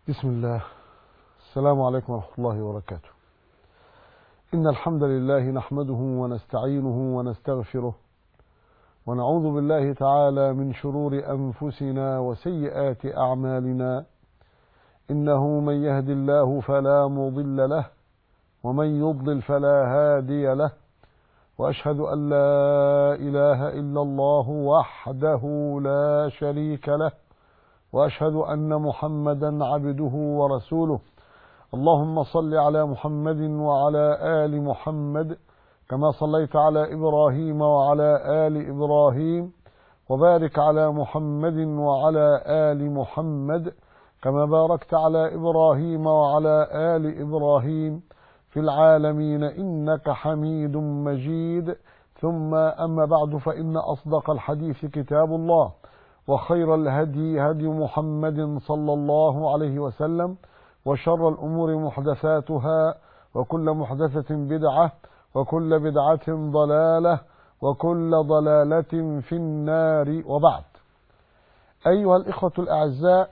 بسم الله السلام عليكم ورحمة الله وبركاته إن الحمد لله نحمده ونستعينه ونستغفره ونعوذ بالله تعالى من شرور أنفسنا وسيئات أعمالنا إنه من يهد الله فلا مضل له ومن يضلل فلا هادي له وأشهد أن لا إله إلا الله وحده لا شريك له واشهد ان محمدا عبده ورسوله اللهم صل على محمد وعلى ال محمد كما صليت على ابراهيم وعلى ال ابراهيم وبارك على محمد وعلى ال محمد كما باركت على ابراهيم وعلى ال ابراهيم في العالمين انك حميد مجيد ثم اما بعد فان اصدق الحديث كتاب الله وخير الهدي هدي محمد صلى الله عليه وسلم وشر الأمور محدثاتها وكل محدثة بدعة وكل بدعة ضلالة وكل ضلالة في النار وبعد أيها الإخوة الأعزاء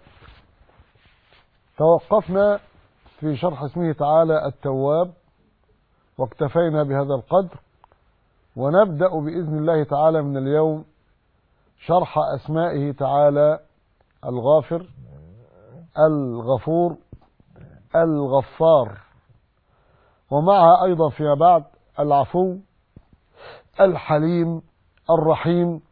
توقفنا في شرح اسمه تعالى التواب واكتفينا بهذا القدر ونبدأ بإذن الله تعالى من اليوم شرح أسمائه تعالى الغافر الغفور الغفار ومعها أيضا فيما بعد العفو الحليم الرحيم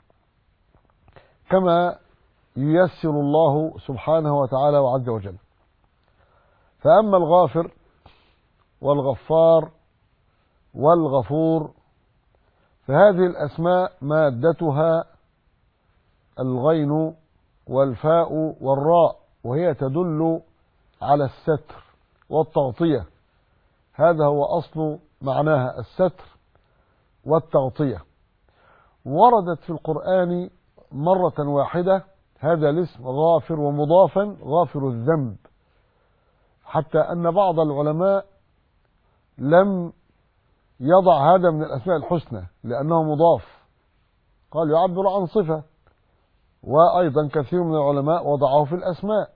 كما ييسر الله سبحانه وتعالى وعز وجل فأما الغافر والغفار والغفور فهذه الأسماء مادتها الغين والفاء والراء وهي تدل على الستر والتغطية هذا هو أصل معناها الستر والتغطية وردت في القرآن مرة واحدة هذا الاسم غافر ومضافا غافر الذنب حتى أن بعض العلماء لم يضع هذا من الأسماء الحسنى لأنه مضاف قال يعبر عن صفة وأيضا كثير من العلماء وضعه في الأسماء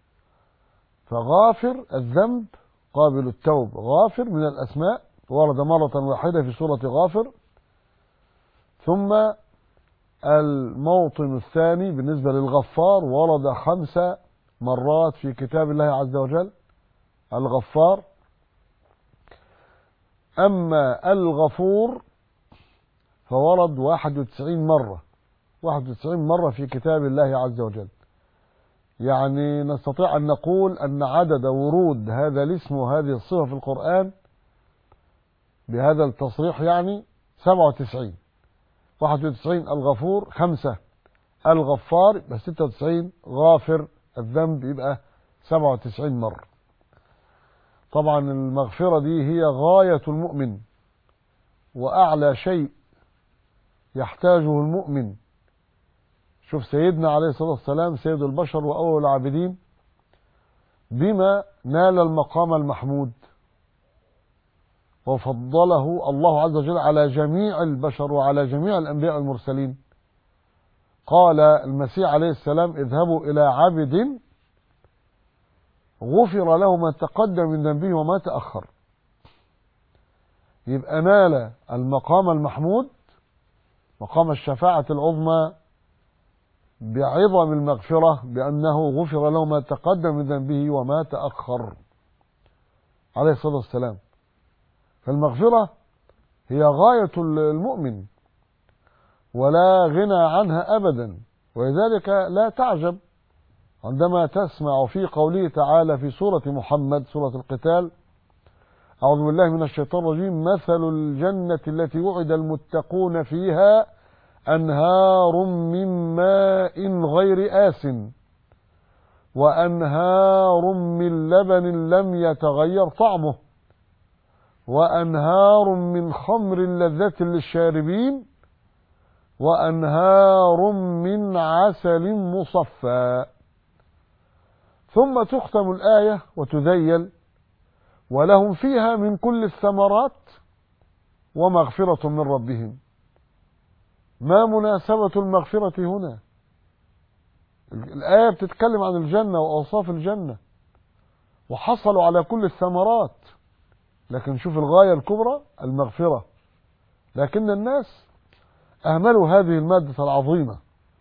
فغافر الذنب قابل التوب غافر من الأسماء ورد مرة واحدة في سورة غافر ثم الموطن الثاني بالنسبة للغفار ورد خمس مرات في كتاب الله عز وجل الغفار أما الغفور فورد واحد وتسعين مرة 91 مرة في كتاب الله عز وجل يعني نستطيع أن نقول أن عدد ورود هذا الاسم وهذه الصفة في القرآن بهذا التصريح يعني 97 91 الغفور خمسة الغفار يبقى 96 غافر الذنب يبقى 97 مرة طبعا المغفرة دي هي غاية المؤمن وأعلى شيء يحتاجه المؤمن شوف سيدنا عليه الصلاة والسلام سيد البشر وأول العابدين بما نال المقام المحمود وفضله الله عز وجل على جميع البشر وعلى جميع الأنبياء المرسلين قال المسيح عليه السلام اذهبوا إلى عبد غفر له ما تقدم من ذنبه وما تأخر يبقى نال المقام المحمود مقام الشفاعة العظمى بعظم المغفرة بأنه غفر له ما تقدم من ذنبه وما تأخر عليه الصلاة والسلام فالمغفرة هي غاية المؤمن ولا غنى عنها أبدا ولذلك لا تعجب عندما تسمع في قوله تعالى في سورة محمد سورة القتال أعوذ بالله من الشيطان الرجيم مثل الجنة التي وعد المتقون فيها أنهار من ماء غير آس وأنهار من لبن لم يتغير طعمه وأنهار من خمر لذة للشاربين وأنهار من عسل مصفى ثم تختم الآية وتذيل ولهم فيها من كل الثمرات ومغفرة من ربهم ما مناسبة المغفرة هنا الآية بتتكلم عن الجنة وأوصاف الجنة وحصلوا على كل الثمرات لكن شوف الغاية الكبرى المغفرة لكن الناس أهملوا هذه المادة العظيمة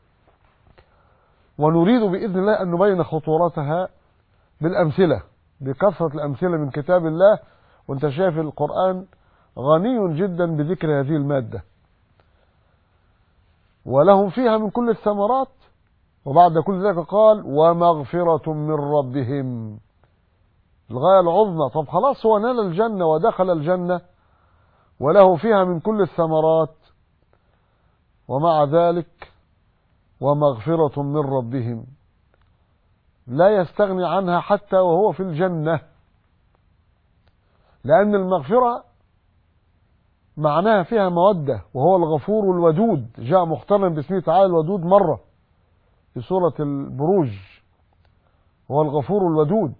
ونريد بإذن الله أن نبين خطورتها بالأمثلة بكثرة الأمثلة من كتاب الله وانت شايف القرآن غني جدا بذكر هذه المادة ولهم فيها من كل الثمرات وبعد كل ذلك قال ومغفرة من ربهم الغاية العظمى طب خلاص هو نال الجنة ودخل الجنة وله فيها من كل الثمرات ومع ذلك ومغفرة من ربهم لا يستغني عنها حتى وهو في الجنة لأن المغفرة معناها فيها مودة وهو الغفور الودود جاء مقترن باسمه تعالى الودود مرة في سورة البروج هو الغفور الودود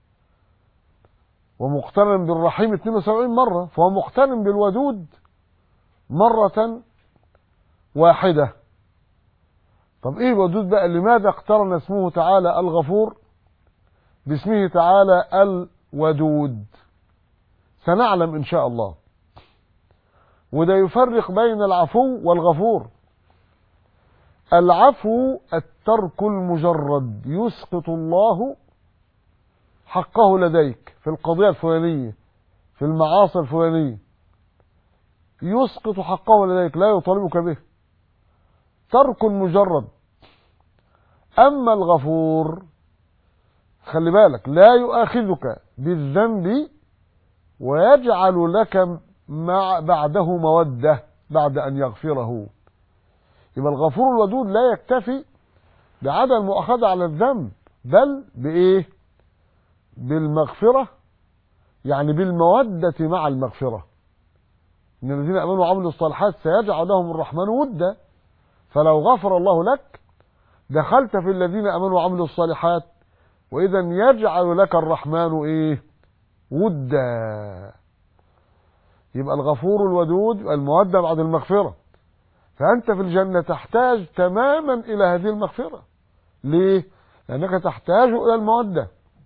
ومقترن بالرحيم 72 مرة فهو مقترن بالودود مرة واحدة طب ايه الودود بقى لماذا اقترن اسمه تعالى الغفور باسمه تعالى الودود سنعلم ان شاء الله وده يفرق بين العفو والغفور العفو الترك المجرد يسقط الله حقه لديك في القضية الفلانية في المعاصي الفلانية يسقط حقه لديك لا يطالبك به ترك مجرد أما الغفور خلي بالك لا يؤاخذك بالذنب ويجعل لك مع بعده مودة بعد أن يغفره يبقى الغفور الودود لا يكتفي بعدم المؤاخذة على الذنب بل بإيه بالمغفرة يعني بالمودة مع المغفرة إن الذين أمنوا وعملوا الصالحات سيجعل لهم الرحمن ودا فلو غفر الله لك دخلت في الذين امنوا وعملوا الصالحات واذا يجعل لك الرحمن ايه ودا يبقى الغفور الودود يبقى المودة بعد المغفرة فأنت في الجنة تحتاج تماما إلى هذه المغفرة ليه؟ لأنك تحتاج إلى المودة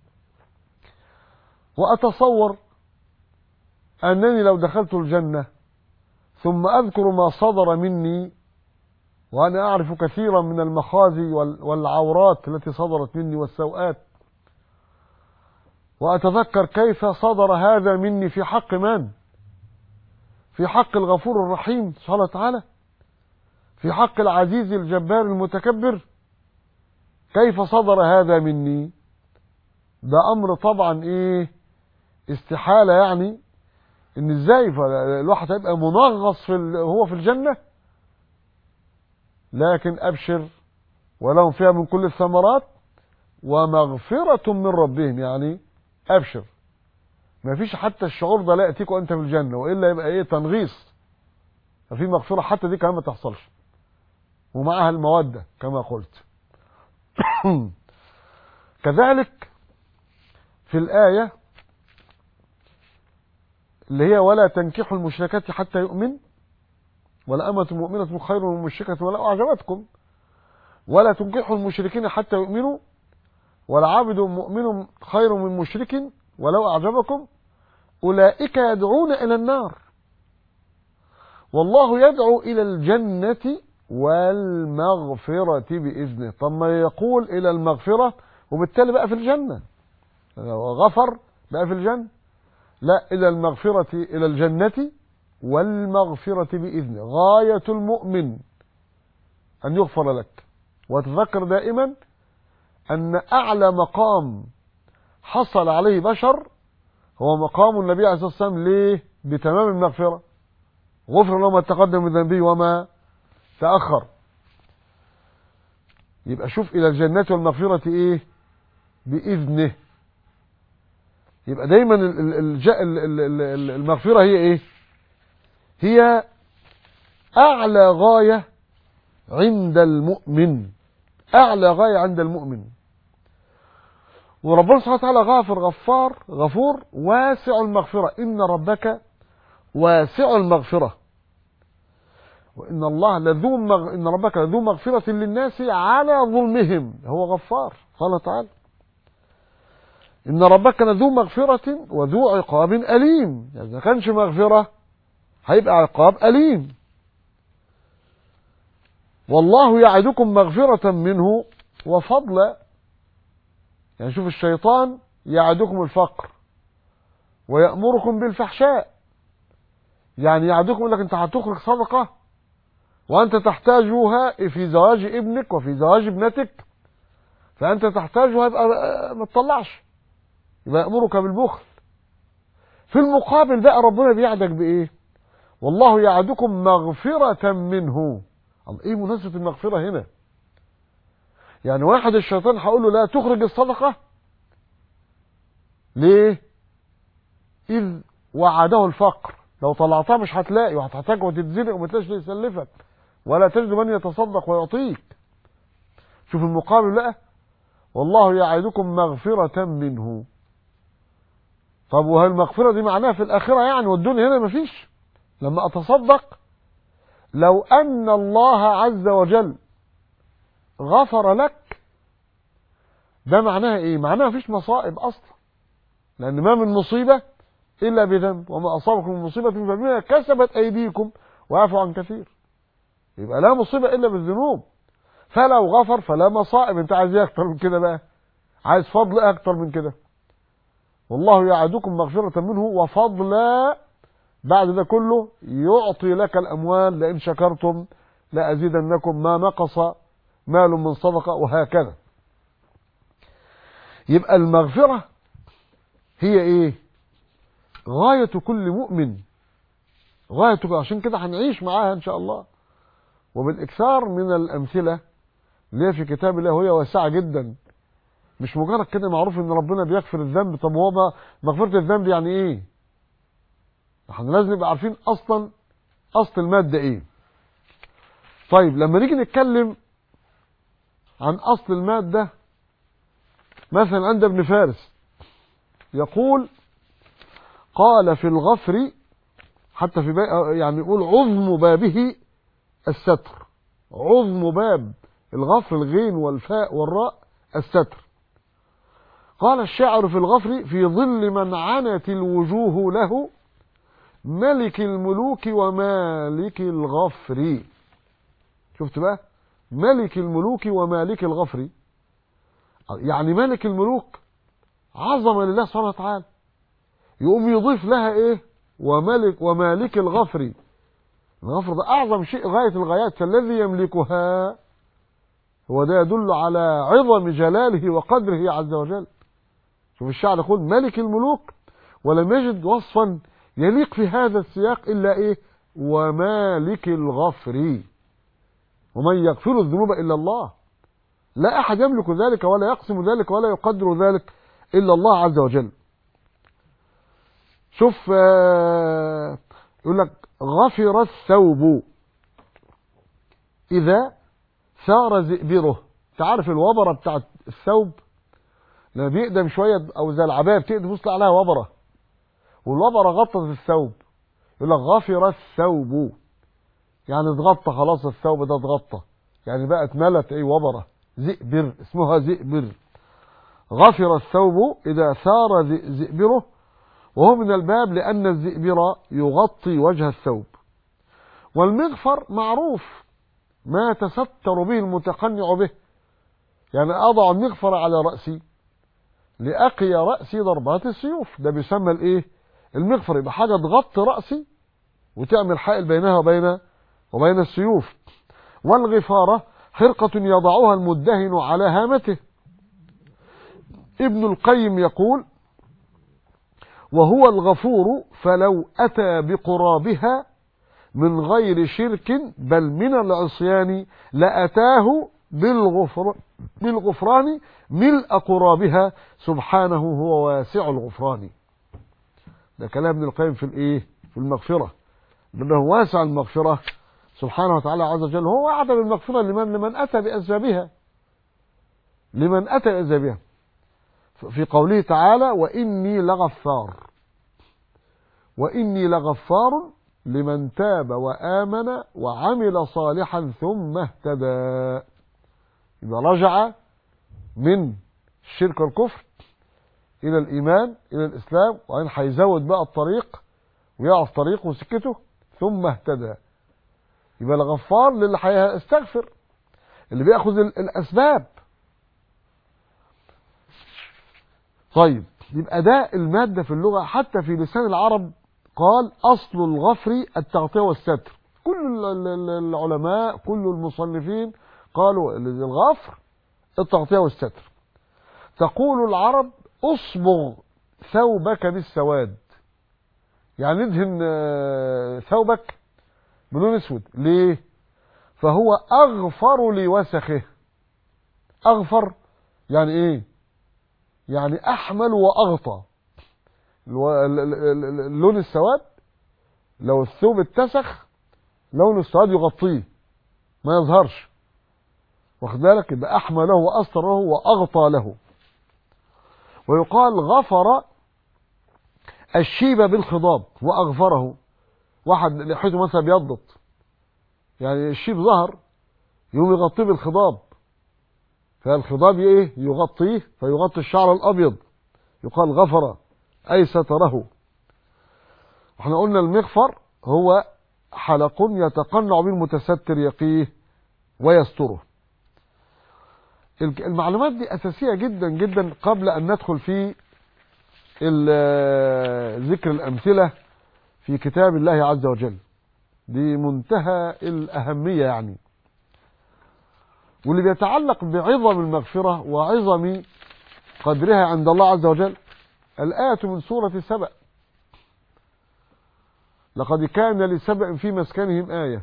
وأتصور أنني لو دخلت الجنة ثم أذكر ما صدر مني وأنا أعرف كثيرا من المخازي والعورات التي صدرت مني والسوءات وأتذكر كيف صدر هذا مني في حق من في حق الغفور الرحيم سبحانه وتعالى في حق العزيز الجبار المتكبر كيف صدر هذا مني ده أمر طبعا إيه استحالة يعني إن إزاي الواحد هيبقى منغص في هو في الجنة لكن أبشر ولهم فيها من كل الثمرات ومغفرة من ربهم يعني أبشر ما فيش حتى الشعور ده لا يأتيك وأنت في الجنة وإلا يبقى إيه تنغيص ففي مغفرة حتى دي كمان ما تحصلش ومعها المودة كما قلت كذلك في الآية اللي هي ولا تنكحوا المشركات حتى يؤمن ولا أمة مؤمنة خير من مشركة ولا أعجبتكم ولا تنكحوا المشركين حتى يؤمنوا ولا عابد مؤمن خير من مشرك ولو أعجبكم أولئك يدعون إلى النار والله يدعو إلى الجنة والمغفرة بإذنه طب ما يقول إلى المغفرة وبالتالي بقى في الجنة غفر بقى في الجنة لا إلى المغفرة إلى الجنة والمغفرة بإذنه غاية المؤمن أن يغفر لك وتذكر دائما أن أعلى مقام حصل عليه بشر هو مقام النبي عليه الصلاة والسلام ليه بتمام المغفرة غفر له ما تقدم من ذنبه وما تأخر يبقى شوف إلى الجنة والمغفرة إيه بإذنه يبقى دايما المغفرة هي إيه هي أعلى غاية عند المؤمن أعلى غاية عند المؤمن وربنا سبحانه وتعالى غافر غفار غفور واسع المغفرة إن ربك واسع المغفرة وإن الله لذو مغ... إن ربك لذو مغفرة للناس على ظلمهم هو غفار قال تعالى إن ربك كان ذو مغفرة وذو عقاب أليم يعني إذا كانش مغفرة هيبقى عقاب أليم والله يعدكم مغفرة منه وفضلا يعني شوف الشيطان يعدكم الفقر ويأمركم بالفحشاء يعني يعدكم يقول لك انت هتخرج صدقة وانت تحتاجها في زواج ابنك وفي زواج ابنتك فانت تحتاجها يبقى ما تطلعش يبقى يأمرك بالبخل في المقابل بقى ربنا بيعدك بايه والله يعدكم مغفرة منه ايه مناسبة المغفرة هنا يعني واحد الشيطان هقول له لا تخرج الصدقة ليه إذ وعده الفقر لو طلعتها مش هتلاقي وهتحتاج وتتزنق وما تلاقيش يسلفك ولا تجد من يتصدق ويعطيك شوف المقابل بقى والله يعدكم مغفرة منه طب وهل المغفرة دي معناها في الآخرة يعني والدنيا هنا مفيش لما أتصدق لو أن الله عز وجل غفر لك ده معناها ايه معناها مفيش مصائب اصلا لان ما من مصيبة الا بذنب وما اصابكم من مصيبة فبما كسبت ايديكم وعفوا عن كثير يبقى لا مصيبة الا بالذنوب فلو غفر فلا مصائب انت عايز ايه اكتر من كده بقى عايز فضل ايه اكتر من كده والله يعدكم مغفرة منه وفضلا بعد ده كله يعطي لك الاموال لئن شكرتم لازيدنكم ما نقص مال من صدقة وهكذا يبقى المغفرة هي ايه غاية كل مؤمن غاية عشان كده هنعيش معاها ان شاء الله وبالاكثار من الامثلة اللي هي في كتاب الله وهي واسعة جدا مش مجرد كده معروف ان ربنا بيغفر الذنب طب هو مغفرة الذنب يعني ايه احنا لازم نبقى عارفين اصلا اصل المادة ايه طيب لما نيجي نتكلم عن أصل المادة مثلا عند ابن فارس يقول قال في الغفر حتى في يعني يقول عظم بابه الستر عظم باب الغفر الغين والفاء والراء الستر قال الشاعر في الغفر في ظل من عنت الوجوه له ملك الملوك ومالك الغفر شفت بقى ملك الملوك ومالك الغفر يعني ملك الملوك عظمة لله سبحانه وتعالى يقوم يضيف لها ايه وملك ومالك الغفر الغفر ده اعظم شيء غاية الغايات فالذي يملكها هو ده يدل على عظم جلاله وقدره عز وجل شوف الشعر يقول ملك الملوك ولم يجد وصفا يليق في هذا السياق الا ايه ومالك الغفر ومن يغفر الذنوب إلا الله لا أحد يملك ذلك ولا يقسم ذلك ولا يقدر ذلك إلا الله عز وجل شوف يقول لك غفر الثوب إذا ثار زئبره تعرف الوبرة بتاعت الثوب لما بيقدم شوية أو زي العباية بتقدم تطلع عليها وبرة والوبرة غطت الثوب يقول لك غفر الثوب يعني اتغطى خلاص الثوب ده اتغطى يعني بقت ملت ايه وبره زئبر اسمها زئبر غفر الثوب اذا ثار زئبره وهو من الباب لان الزئبر يغطي وجه الثوب والمغفر معروف ما تستر به المتقنع به يعني اضع المغفر على راسي لاقي راسي ضربات السيوف ده بيسمى الايه المغفر يبقى حاجه تغطي راسي وتعمل حائل بينها وبين وبين السيوف والغفارة خرقة يضعها المدهن على هامته ابن القيم يقول وهو الغفور فلو أتى بقرابها من غير شرك بل من العصيان لأتاه بالغفر بالغفران ملء قرابها سبحانه هو واسع الغفران ده كلام ابن القيم في الايه في المغفرة لأنه واسع المغفرة سبحانه وتعالى عز وجل هو وعد بالمغفرة لمن لمن أتى بأسبابها لمن أتى بأسبابها في قوله تعالى وإني لغفار وإني لغفار لمن تاب وآمن وعمل صالحا ثم اهتدى إذا رجع من الشرك والكفر الى الايمان الى الاسلام وبعدين هيزود بقى الطريق ويعرف طريقه وسكته ثم اهتدى يبقى الغفار للي هيستغفر اللي بياخذ الاسباب طيب يبقى ده المادة في اللغة حتى في لسان العرب قال أصل الغفر التغطية والستر كل العلماء كل المصنفين قالوا الغفر التغطية والستر تقول العرب اصبغ ثوبك بالسواد يعني ادهن ثوبك بلون اسود ليه فهو اغفر لوسخه اغفر يعني ايه يعني احمل واغطى اللون السواد لو الثوب اتسخ لون السواد يغطيه ما يظهرش واخد بالك يبقى احمله واستره واغطى له ويقال غفر الشيب بالخضاب واغفره واحد لحيته مثلا بيضت يعني الشيب ظهر يقوم يغطيه بالخضاب فالخضاب ايه يغطيه فيغطي الشعر الابيض يقال غفر اي ستره احنا قلنا المغفر هو حلق يتقنع به المتستر يقيه ويستره المعلومات دي اساسيه جدا جدا قبل ان ندخل في ذكر الامثله في كتاب الله عز وجل دي منتهى الاهميه يعني واللي بيتعلق بعظم المغفره وعظم قدرها عند الله عز وجل الايه من سوره سبأ لقد كان لسبأ في مسكنهم ايه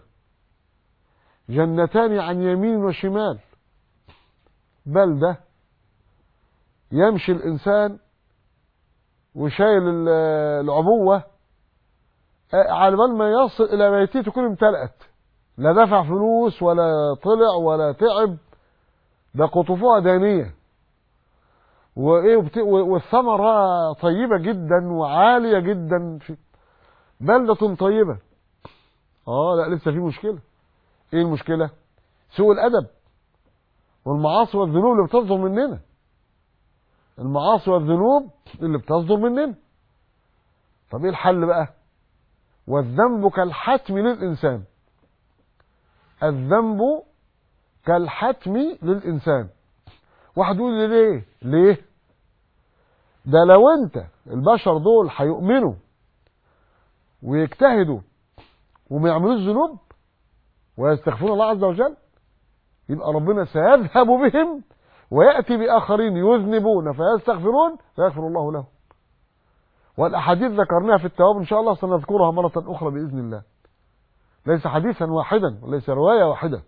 جنتان عن يمين وشمال بلدة يمشي الإنسان وشايل العبوة على بال ما يصل إلى بيته تكون امتلأت لا دفع فلوس ولا طلع ولا تعب ده قطوفها دانية وإيه والثمرة طيبة جدا وعالية جدا في بلدة طيبة اه لا لسه في مشكلة ايه المشكلة سوء الأدب والمعاصي والذنوب اللي بتصدر مننا المعاصي والذنوب اللي بتصدر مننا طب ايه الحل بقى والذنب كالحتم للإنسان الذنب كالحتم للإنسان واحد يقول لي ليه ليه ده لو انت البشر دول هيؤمنوا ويجتهدوا وما يعملوش ذنوب ويستغفرون الله عز وجل يبقى ربنا سيذهب بهم ويأتي بآخرين يذنبون فيستغفرون فيغفر الله لهم والأحاديث ذكرناها في التواب إن شاء الله سنذكرها مرة أخرى بإذن الله ليس حديثا واحدا وليس رواية واحدة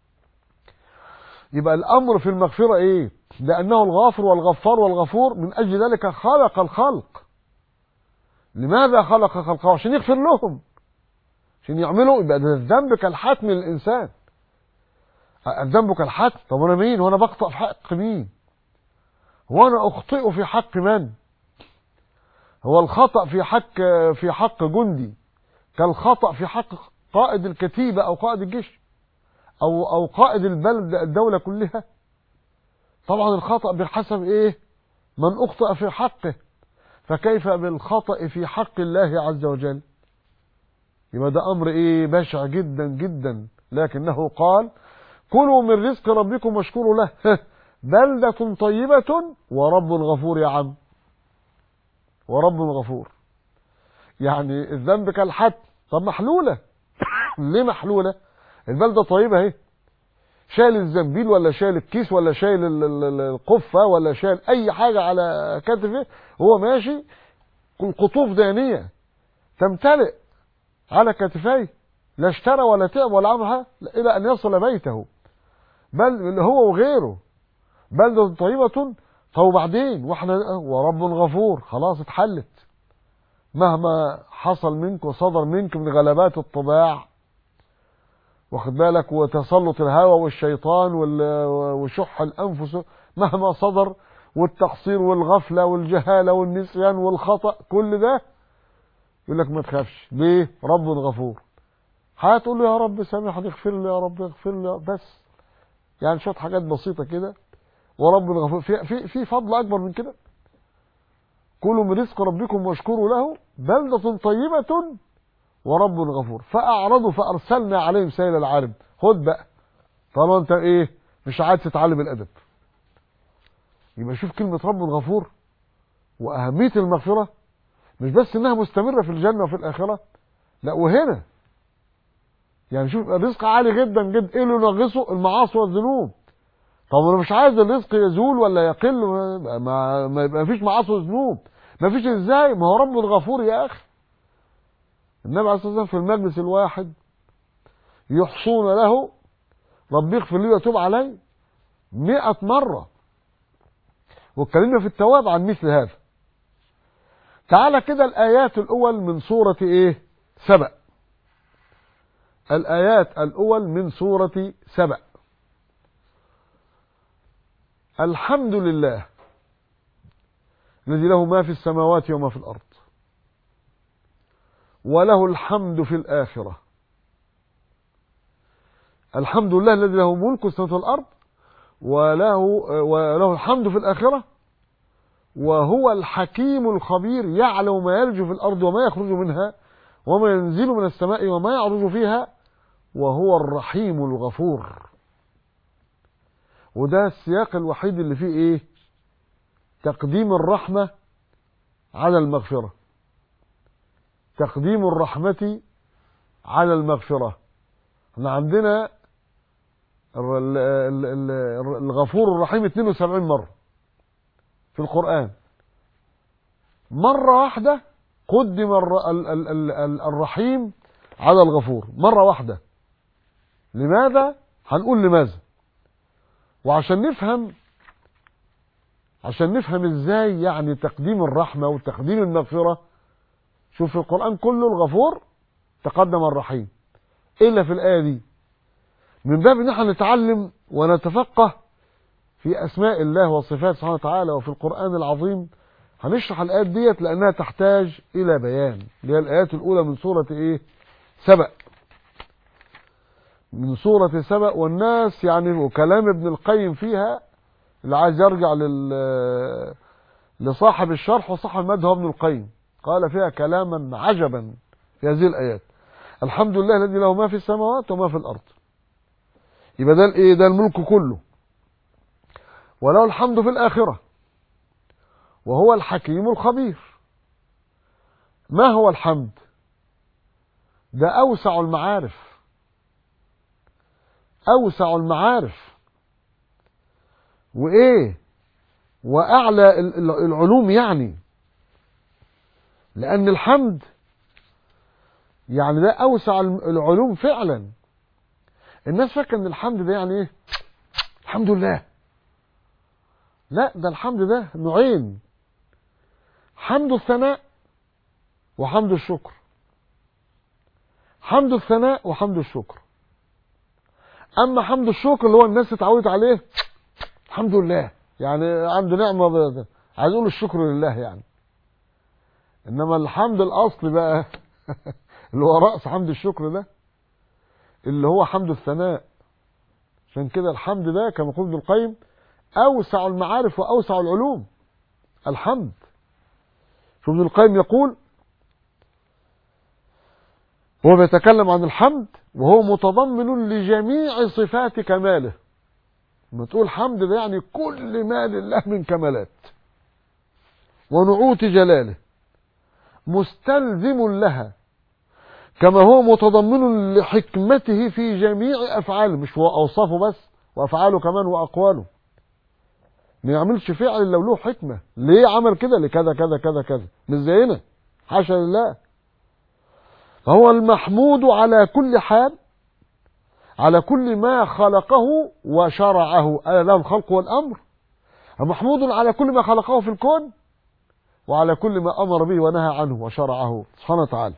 يبقى الأمر في المغفرة إيه لأنه الغافر والغفار والغفور من أجل ذلك خلق الخلق لماذا خلق خلقه عشان يغفر لهم عشان يعملوا يبقى ده الذنب كالحتم للإنسان الذنب كالحتم طب انا مين وانا بخطئ في حق مين هو انا اخطئ في حق من هو الخطأ في حق في حق جندي كالخطأ في حق قائد الكتيبة او قائد الجيش او او قائد البلد الدولة كلها طبعا الخطأ بحسب ايه من اخطأ في حقه فكيف بالخطأ في حق الله عز وجل يبقى ده امر ايه بشع جدا جدا لكنه قال كلوا من رزق ربكم واشكروا له بلدة طيبة ورب غفور يا عم ورب غفور يعني الذنب كالحد طب محلولة ليه محلولة البلدة طيبة اهي شايل الزنبيل ولا شايل الكيس ولا شايل القفة ولا شايل اي حاجة على كتفه هو ماشي القطوف دانية تمتلئ على كتفيه لا اشترى ولا تعب ولا عمل الى ان يصل بيته بل هو وغيره بلدة طيبة طب وبعدين واحنا ورب غفور خلاص اتحلت مهما حصل منك وصدر منك من غلبات الطباع واخد بالك وتسلط الهوى والشيطان وشح الانفس مهما صدر والتقصير والغفله والجهاله والنسيان والخطا كل ده يقول لك ما تخافش ليه رب غفور هتقول له يا رب سامحني اغفر لي يا رب اغفر لي بس يعني شويه حاجات بسيطه كده ورب غفور في في في فضل اكبر من كده كلوا من رزق ربكم واشكروا له بلدة طيبة ورب غفور فأعرضوا فأرسلنا عليهم سيل العارم خد بقى طالما انت ايه مش عايز تتعلم الأدب يبقى شوف كلمة رب غفور وأهمية المغفرة مش بس انها مستمرة في الجنة وفي الآخرة لا وهنا يعني شوف الرزق عالي جدا جدا ايه اللي ينغصه المعاصي والذنوب طب انا مش عايز الرزق يزول ولا يقل ما, ما يبقى فيش معاصي وذنوب ما فيش ازاي ما هو رب الغفور يا اخي النبي عليه الصلاه والسلام في المجلس الواحد يحصون له ربي اغفر لي وتوب علي مئة مرة واتكلمنا في التواب عن مثل هذا تعالى كده الآيات الأول من سورة إيه سبأ الآيات الأول من سورة سبأ الحمد لله الذي له ما في السماوات وما في الأرض وله الحمد في الآخرة الحمد لله الذي له ملك السماوات والأرض وله, وله الحمد في الآخرة وهو الحكيم الخبير يعلم ما يلج في الأرض وما يخرج منها وما ينزل من السماء وما يعرج فيها وهو الرحيم الغفور وده السياق الوحيد اللي فيه ايه تقديم الرحمة على المغفرة تقديم الرحمة على المغفرة احنا عندنا الغفور الرحيم 72 مرة في القرآن مرة واحدة قدم الرحيم على الغفور مرة واحدة لماذا هنقول لماذا وعشان نفهم عشان نفهم ازاي يعني تقديم الرحمة وتقديم المغفرة شوف في القرآن كله الغفور تقدم الرحيم إلا في الآية دي من باب ان احنا نتعلم ونتفقه في أسماء الله وصفاته سبحانه وتعالى وفي القرآن العظيم هنشرح الآيات ديت لأنها تحتاج إلى بيان اللي هي الآيات الأولى من سورة إيه سبأ من سورة سبأ والناس يعني وكلام ابن القيم فيها اللي عايز يرجع لل لصاحب الشرح وصاحب المدهى ابن القيم قال فيها كلاما عجبا في هذه الآيات الحمد لله الذي له ما في السماوات وما في الأرض يبقى ده الايه ده الملك كله وله الحمد في الآخرة وهو الحكيم الخبير ما هو الحمد ده أوسع المعارف أوسع المعارف وإيه وأعلى العلوم يعني لأن الحمد يعني ده أوسع العلوم فعلا الناس فاكره ان الحمد ده يعني ايه الحمد لله لا ده الحمد ده نوعين حمد الثناء وحمد الشكر حمد الثناء وحمد الشكر اما حمد الشكر اللي هو الناس اتعودت عليه الحمد لله يعني عنده نعمه عايز اقول الشكر لله يعني انما الحمد الاصلي بقى اللي هو راس حمد الشكر ده اللي هو حمد الثناء عشان كده الحمد ده كما يقول ابن القيم اوسع المعارف واوسع العلوم الحمد شوف ابن القيم يقول هو بيتكلم عن الحمد وهو متضمن لجميع صفات كماله لما تقول حمد ده يعني كل ما لله من كمالات ونعوت جلاله مستلزم لها كما هو متضمن لحكمته في جميع افعاله مش هو اوصافه بس وافعاله كمان واقواله ما يعملش فعل الا له حكمه ليه عمل كده لكذا كذا كذا كذا مش زينا حاشا لله فهو المحمود على كل حال على كل ما خلقه وشرعه ألا له الخلق والأمر محمود على كل ما خلقه في الكون وعلى كل ما أمر به ونهى عنه وشرعه سبحانه وتعالى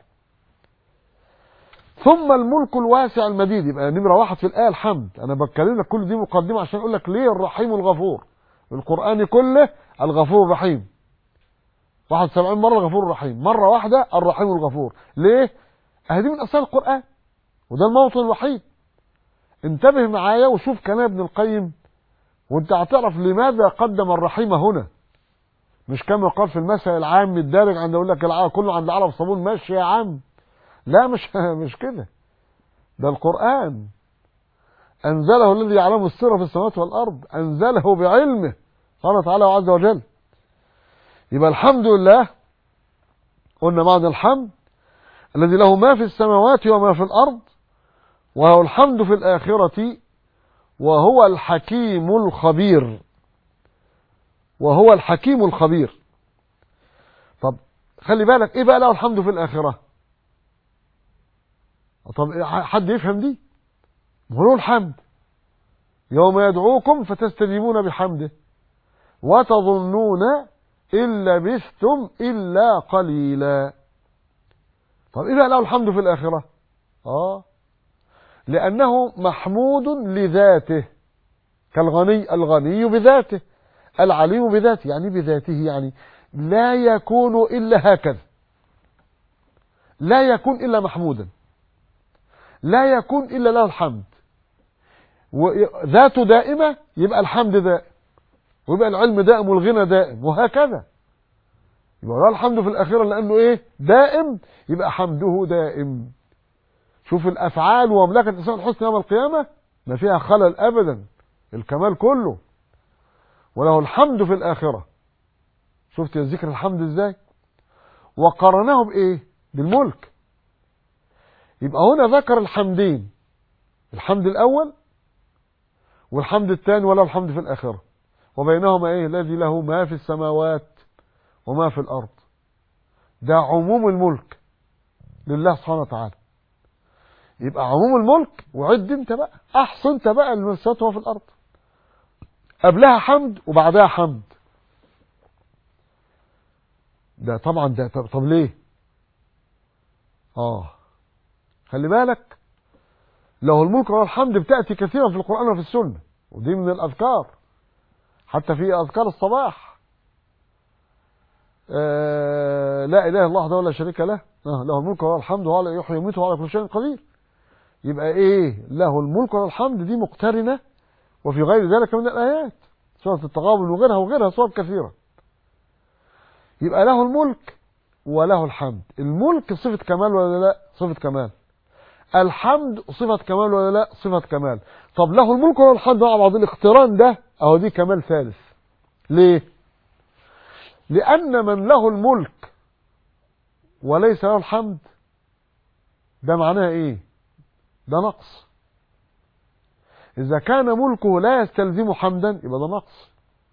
ثم الملك الواسع المديد يبقى نمرة واحد في الآية الحمد أنا بتكلم لك كل دي مقدمة عشان أقول لك ليه الرحيم الغفور القرآن كله الغفور الرحيم 71 مرة الغفور الرحيم مرة واحدة الرحيم الغفور ليه؟ أهدي من أسرار القرآن وده الموطن الوحيد انتبه معايا وشوف كلام ابن القيم وانت هتعرف لماذا قدم الرحيم هنا مش كما قال في المثل العام الدارج عند يقول لك العرب كله عند العرب صابون ماشي يا عم لا مش مش كده ده القرآن أنزله الذي يعلم السر في السماوات والأرض أنزله بعلمه قال تعالى عز وجل يبقى الحمد لله قلنا معنى الحمد الذي له ما في السماوات وما في الأرض وهو الحمد في الآخرة وهو الحكيم الخبير وهو الحكيم الخبير طب خلي بالك ايه بقى له الحمد في الآخرة طب حد يفهم دي هو الحمد يوم يدعوكم فتستجيبون بحمده وتظنون إن لبثتم إلا قليلا طب إيه بقى له الحمد في الآخرة آه لأنه محمود لذاته كالغني الغني بذاته العليم بذاته يعني بذاته يعني لا يكون إلا هكذا لا يكون إلا محمودا لا يكون إلا له الحمد ذاته دائمة يبقى الحمد دائم ويبقى العلم دائم والغنى دائم وهكذا يبقى له الحمد في الأخيرة لأنه إيه دائم يبقى حمده دائم شوف الأفعال ومملكة الإنسان الحسنى يوم القيامة ما فيها خلل أبدا الكمال كله وله الحمد في الآخرة شفت ذكر الحمد ازاي وقرناه بإيه بالملك يبقى هنا ذكر الحمدين الحمد الأول والحمد الثاني ولا الحمد في الآخرة وبينهما إيه الذي له ما في السماوات وما في الأرض ده عموم الملك لله سبحانه وتعالى يبقى عموم الملك وعد انت بقى احصن انت بقى المسات في الارض قبلها حمد وبعدها حمد ده طبعا ده طب, طب ليه اه خلي بالك له الملك والحمد بتأتي كثيرا في القرآن وفي السنة ودي من الأذكار حتى في أذكار الصباح آه لا إله إلا الله وحده لا شريك له آه له الملك والحمد وعلى يحيي ويميت وعلى كل شيء قدير يبقى إيه له الملك والحمد دي مقترنة وفي غير ذلك من الآيات سورة التغابن وغيرها وغيرها سور كثيرة يبقى له الملك وله الحمد الملك صفة كمال ولا لا صفة كمال الحمد صفة كمال ولا لا صفة كمال طب له الملك ولا الحمد مع بعض الاقتران ده اهو دي كمال ثالث ليه لأن من له الملك وليس له الحمد ده معناه ايه ده نقص إذا كان ملكه لا يستلزم حمدا يبقى ده نقص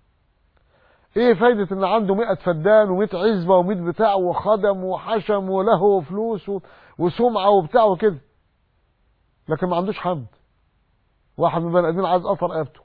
ايه فايدة ان عنده مئة فدان ومئة عزبة ومئة بتاع وخدم وحشم وله فلوس وسمعة وبتاع وكده لكن ما عندوش حمد واحد من بني ادمين عايز قطر رقبته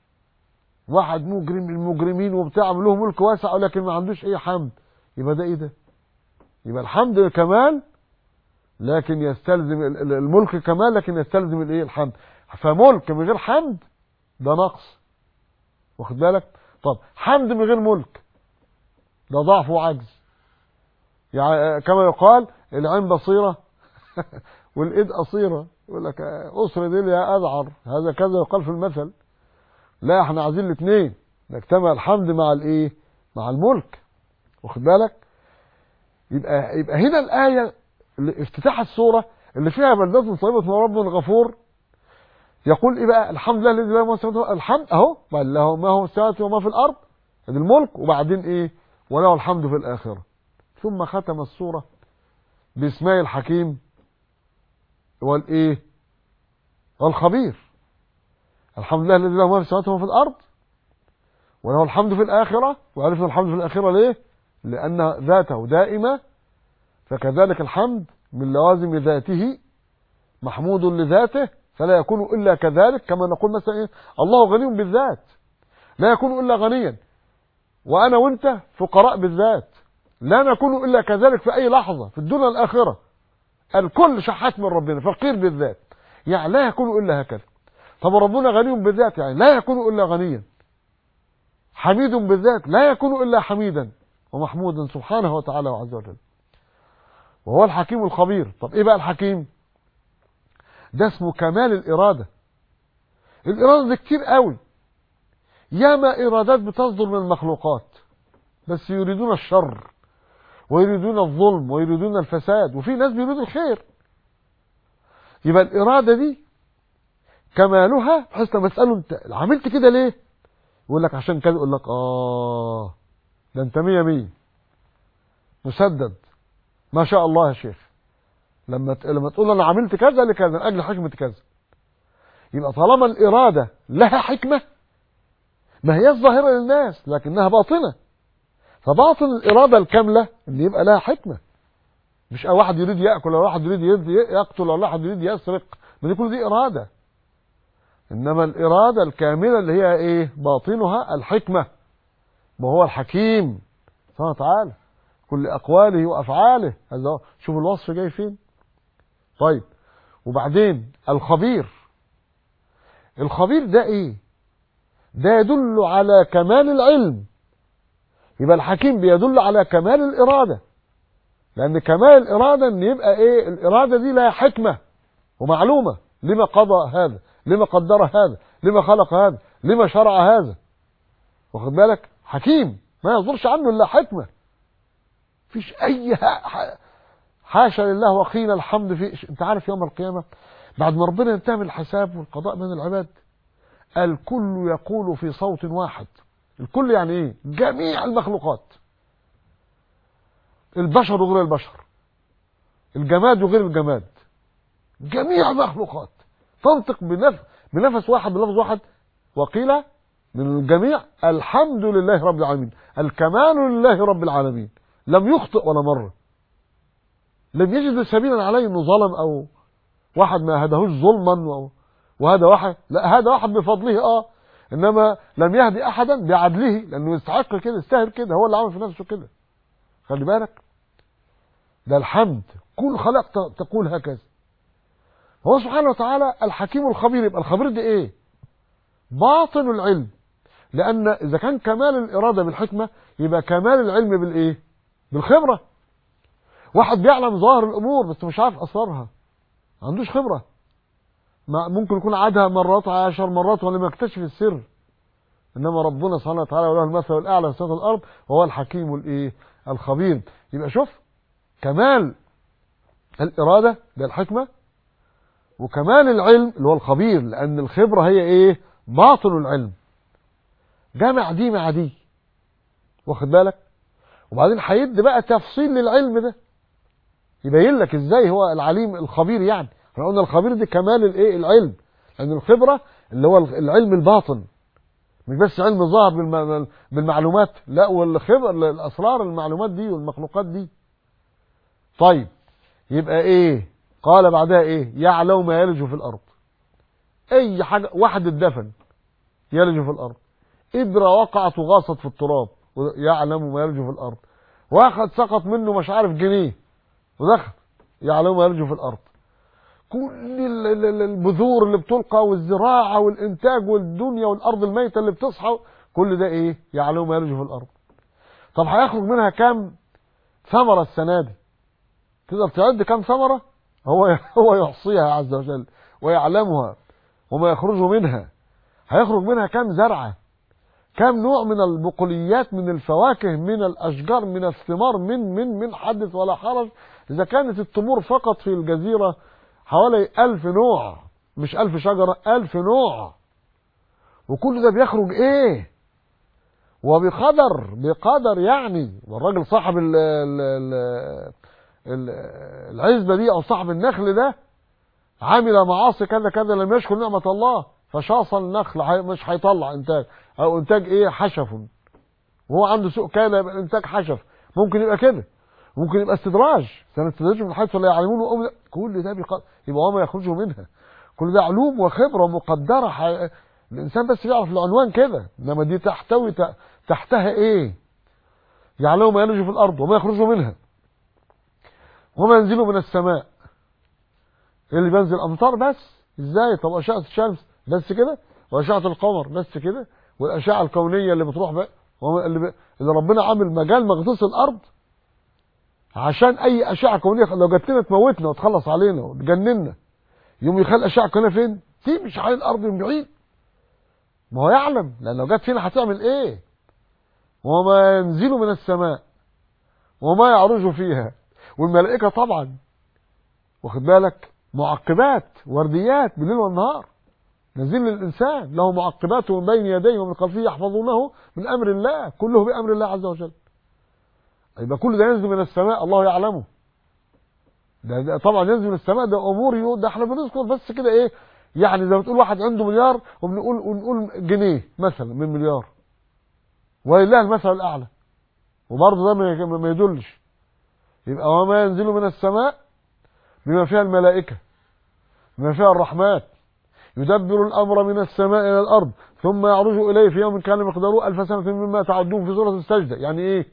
واحد مجرم من المجرمين وبتاع له ملك واسع ولكن ما عندوش اي حمد يبقى ده ايه ده يبقى الحمد كمال لكن يستلزم الملك كمال لكن يستلزم الايه الحمد فملك من غير حمد ده نقص واخد بالك طب حمد من غير ملك ده ضعف وعجز يعني كما يقال العين بصيرة والإيد قصيرة يقول لك أسر دي يا أذعر هذا كذا يقال في المثل لا احنا عايزين الاثنين نجتمع الحمد مع الايه مع الملك واخد بالك يبقى يبقى هنا الآية اللي افتتاح السورة اللي فيها بلدات طيبة من رب غفور يقول ايه بقى الحمد لله الذي له ما في الحمد اهو بل له ما هو السماوات وما في الارض ادي الملك وبعدين ايه وله الحمد في الاخره ثم ختم السوره باسماء الحكيم والايه والخبير الحمد لله الذي له ما في السماوات وما في الارض وله الحمد في الاخره وعرفنا الحمد في الاخره ليه لان ذاته دائمه فكذلك الحمد من لوازم ذاته محمود لذاته فلا يكون إلا كذلك كما نقول مثلا إيه الله غني بالذات لا يكون إلا غنيا وأنا وأنت فقراء بالذات لا نكون إلا كذلك في أي لحظة في الدنيا الآخرة الكل شحات من ربنا فقير بالذات يعني لا يكون إلا هكذا طب ربنا غني بالذات يعني لا يكون إلا غنيا حميد بالذات لا يكون إلا حميدا ومحمودا سبحانه وتعالى وعز وجل وهو الحكيم الخبير طب ايه بقى الحكيم ده اسمه كمال الإرادة الإرادة دي كتير قوي ياما إرادات بتصدر من المخلوقات بس يريدون الشر ويريدون الظلم ويريدون الفساد وفي ناس بيريدوا الخير يبقى الإرادة دي كمالها بحيث لما تسأله انت عملت كده ليه يقول لك عشان كده يقول لك اه ده انت مية مية مسدد ما شاء الله يا شيخ لما لما تقول انا عملت كذا لكذا من اجل حكمه كذا يبقى طالما الاراده لها حكمه ما هي الظاهره للناس لكنها باطنه فباطن الاراده الكامله ان يبقى لها حكمه مش واحد يريد ياكل ولا واحد يريد يقتل ولا واحد يريد يسرق ما دي كل دي اراده انما الاراده الكامله اللي هي ايه باطنها الحكمه وهو الحكيم سبحانه وتعالى كل اقواله وافعاله هذا شوف الوصف جاي فين طيب وبعدين الخبير الخبير ده ايه ده يدل على كمال العلم يبقى الحكيم بيدل على كمال الإرادة لأن كمال الإرادة أن يبقى إيه الإرادة دي لها حكمة ومعلومة لما قضى هذا لما قدر هذا لما خلق هذا لما شرع هذا واخد بالك حكيم ما يصدرش عنه إلا حكمة فيش أي حاشا لله وقيل الحمد في انت عارف يوم القيامة بعد ما ربنا ينتهي من الحساب والقضاء من العباد الكل يقول في صوت واحد الكل يعني ايه جميع المخلوقات البشر وغير البشر الجماد وغير الجماد جميع المخلوقات تنطق بنفس بنفس واحد بلفظ واحد وقيل من الجميع الحمد لله رب العالمين الكمال لله رب العالمين لم يخطئ ولا مرة لم يجد سبيلا عليه انه ظلم او واحد ما هدهوش ظلما وهذا واحد لا هذا واحد بفضله اه انما لم يهدي احدا بعدله لانه يستحق كده يستاهل كده هو اللي عمل في نفسه كده خلي بالك ده الحمد كل خلق تقول هكذا هو سبحانه وتعالى الحكيم الخبير يبقى الخبير ده ايه باطن العلم لان اذا كان كمال الاراده بالحكمه يبقى كمال العلم بالايه بالخبره واحد بيعلم ظاهر الامور بس مش عارف اسرارها ما عندوش خبره ما ممكن يكون عادها مرات عشر مرات ولم يكتشف السر انما ربنا سبحانه وتعالى وله المثل الاعلى في سماء الارض وهو الحكيم الايه الخبير يبقى شوف كمال الاراده ده الحكمه وكمال العلم اللي هو الخبير لان الخبره هي ايه باطن العلم جامع دي مع دي واخد بالك وبعدين هيدي بقى تفصيل للعلم ده يبين لك ازاي هو العليم الخبير يعني احنا قلنا الخبير دي كمال الايه العلم لان يعني الخبره اللي هو العلم الباطن مش بس علم ظاهر بالمعلومات لا والخبر الاسرار المعلومات دي والمخلوقات دي طيب يبقى ايه قال بعدها ايه يعلم ما يلج في الارض اي حاجه واحد اتدفن يلج في الارض ابره وقعت وغاصت في التراب يعلم ما يلج في الارض واحد سقط منه مش عارف جنيه ودخل يعلم ما يلج في الارض كل البذور اللي بتلقى والزراعة والإنتاج والدنيا والأرض الميتة اللي بتصحى كل ده إيه يعلم ما يلج في الأرض طب هيخرج منها كام ثمرة السنة دي تقدر تعد كام ثمرة هو هو يحصيها عز وجل ويعلمها وما يخرج منها هيخرج منها كام زرعة كام نوع من البقوليات من الفواكه من الأشجار من الثمار من من من حدث ولا حرج إذا كانت التمور فقط في الجزيرة حوالي ألف نوع مش ألف شجرة ألف نوع وكل ده بيخرج إيه وبقدر بقدر يعني والراجل صاحب ال ال ال العزبة دي أو صاحب النخل ده عمل معاصي كذا كذا لم يشكر نعمة الله فشاص النخل مش هيطلع إنتاج أو إنتاج إيه حشف وهو عنده سوق كان يبقى إنتاج حشف ممكن يبقى كده ممكن يبقى استدراج سنستدرجهم من حيث لا يعلمون كل ده بيقدر يبقى وما يخرجوا منها كل ده علوم وخبرة مقدرة حي... الإنسان بس يعرف العنوان كده إنما دي تحتوي تحتها إيه يعلموا ما يلج في الأرض وما يخرجوا منها وما ينزلوا من السماء إيه اللي بينزل أمطار بس إزاي طب أشعة الشمس بس كده وأشعة القمر بس كده والأشعة الكونية اللي بتروح بقى اللي, ب... اللي ربنا عامل مجال مغطس الأرض عشان اي اشعه كونيه لو جت لنا تموتنا وتخلص علينا وتجننا يوم يخلي اشعه كونيه فين تمشي على الارض من بعيد ما هو يعلم لان لو جت فينا هتعمل ايه وما ينزل من السماء وما يعرج فيها والملائكة طبعا واخد بالك معقبات ورديات بالليل والنهار نزل للإنسان له معقبات من بين يديه ومن خلفه يحفظونه من أمر الله كله بأمر الله عز وجل يبقى كل ده ينزل من السماء الله يعلمه ده, ده طبعا ينزل من السماء ده امور ده احنا بنذكر بس كده ايه يعني زي ما تقول واحد عنده مليار وبنقول ونقول جنيه مثلا من مليار ولله المثل الاعلى وبرضه ده ما يدلش يبقى وما ينزل من السماء بما فيها الملائكه بما فيها الرحمات يدبر الامر من السماء الى الارض ثم يعرج اليه في يوم كان مقداره الف سنه مما تعدون في سوره السجده يعني ايه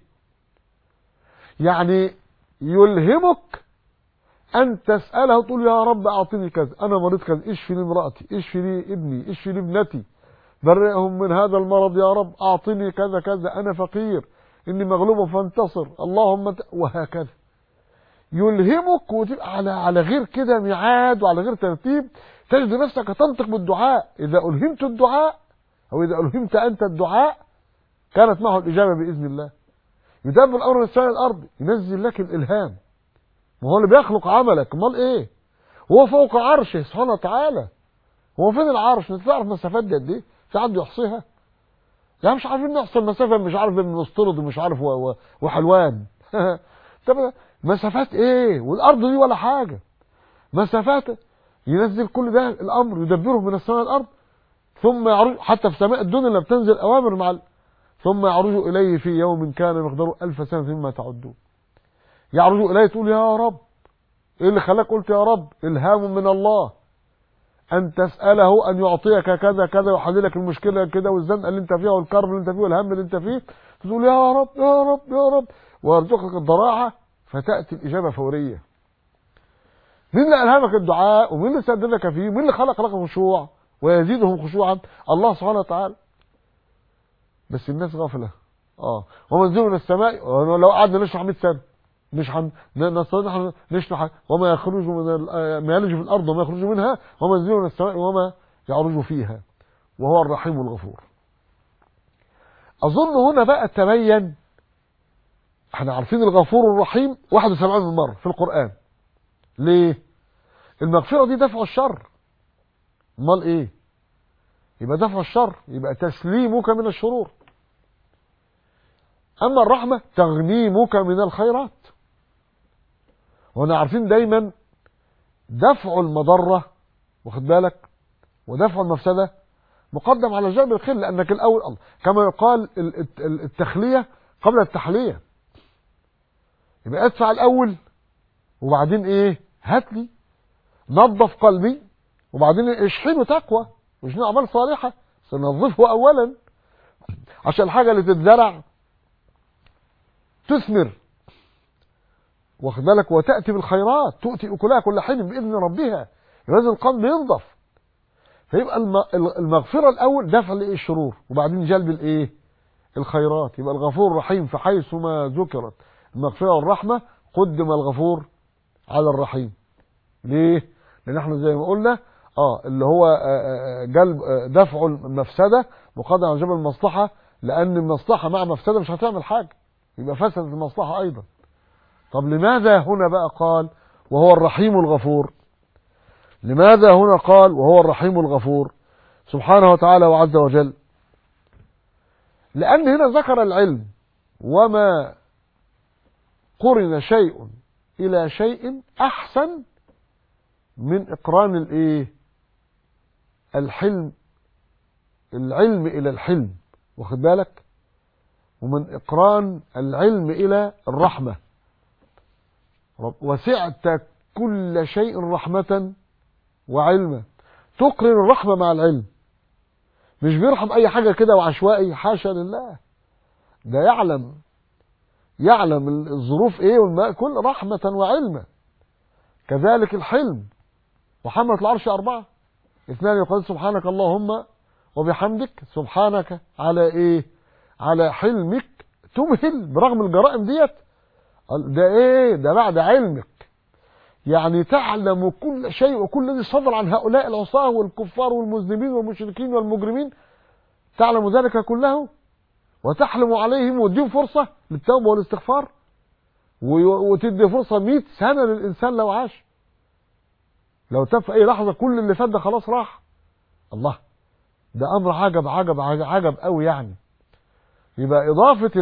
يعني يلهمك أن تسأله تقول يا رب أعطني كذا أنا مريض كذا اشفي لي امرأتي اشفي لي ابني اشفي لي ابنتي برئهم من هذا المرض يا رب أعطني كذا كذا أنا فقير إني مغلوب فانتصر اللهم ت... وهكذا يلهمك وتبقى على على غير كده ميعاد وعلى غير ترتيب تجد نفسك تنطق بالدعاء إذا ألهمت الدعاء أو إذا ألهمت أنت الدعاء كانت معه الإجابة بإذن الله يدبر الأمر من السماء الأرض ينزل لك الإلهام ما هو اللي بيخلق عملك امال ايه هو فوق عرشه سبحانه وتعالى هو فين العرش انت تعرف مسافات دي قد ايه في حد يحصيها يعني مش عارفين نحصي المسافه مش عارف بين مسترد ومش عارف و... و... وحلوان طب مسافات ايه والارض دي ولا حاجه مسافات ينزل كل ده الامر يدبره من السماء الارض ثم يعرج حتى في سماء الدنيا لما بتنزل اوامر مع ال... ثم يعرج اليه في يوم كان مقداره ألف سنه مما تعدون يعرج إليه تقول يا رب إيه اللي خلاك قلت يا رب إلهام من الله أن تسأله أن يعطيك كذا كذا ويحل لك المشكلة كده والزنقة اللي أنت فيها والكرب اللي أنت فيه والهم اللي أنت فيه تقول يا رب يا رب يا رب ويرزقك الضراعة فتأتي الإجابة فورية مين اللي ألهمك الدعاء ومين اللي سددك فيه ومين اللي خلق لك الخشوع ويزيدهم خشوعا الله سبحانه وتعالى بس الناس غافلة اه ومنزل من السماء لو قعدنا نشرح 100 سنة مش هن نستطيع نشرح وما يخرج من ما يلج في الارض وما يخرج منها وما ينزل من السماء وما يعرج فيها وهو الرحيم الغفور اظن هنا بقى تبين احنا عارفين الغفور الرحيم 71 مره في القران ليه المغفره دي دفع الشر امال ايه يبقى دفع الشر يبقى تسليمك من الشرور اما الرحمه تغنيمك من الخيرات وهنا عارفين دايما دفع المضرة واخد بالك ودفع المفسدة مقدم على جلب الخير لأنك الأول الله كما يقال التخلية قبل التحلية يبقى ادفع الأول وبعدين ايه هات لي نظف قلبي وبعدين اشحنه تقوى واشحنه أعمال صالحة سنظفه أولا عشان الحاجة اللي تتزرع تثمر واخد بالك وتأتي بالخيرات تؤتي أكلها كل حين بإذن ربها لازم القلب ينضف فيبقى المغفرة الأول دفع الشرور وبعدين جلب الإيه الخيرات يبقى الغفور رحيم فحيث ما ذكرت المغفرة والرحمة قدم الغفور على الرحيم ليه لأن احنا زي ما قلنا اه اللي هو جلب دفع المفسدة مقدم على جلب المصلحة لأن المصلحة مع مفسدة مش هتعمل حاجة يبقى فسدت المصلحة أيضا طب لماذا هنا بقى قال وهو الرحيم الغفور لماذا هنا قال وهو الرحيم الغفور سبحانه وتعالى وعز وجل لأن هنا ذكر العلم وما قرن شيء إلى شيء أحسن من إقران الإيه الحلم العلم إلى الحلم واخد بالك ومن إقران العلم إلى الرحمة وسعت كل شيء رحمة وعلما تقرن الرحمة مع العلم مش بيرحم أي حاجة كده وعشوائي حاشا لله ده يعلم يعلم الظروف ايه والماء كل رحمة وعلما كذلك الحلم وحملة العرش أربعة اثنان يقول سبحانك اللهم وبحمدك سبحانك على ايه على حلمك تمهل برغم الجرائم ديت ده ايه ده بعد علمك يعني تعلم كل شيء وكل الذي صدر عن هؤلاء العصاة والكفار والمذنبين والمشركين والمجرمين تعلم ذلك كله وتحلم عليهم وتديهم فرصة للتوبة والاستغفار وتدي فرصة 100 سنة للإنسان لو عاش لو تاب في أي لحظة كل اللي فات ده خلاص راح الله ده أمر عجب عجب عجب, عجب قوي يعني يبقى إضافة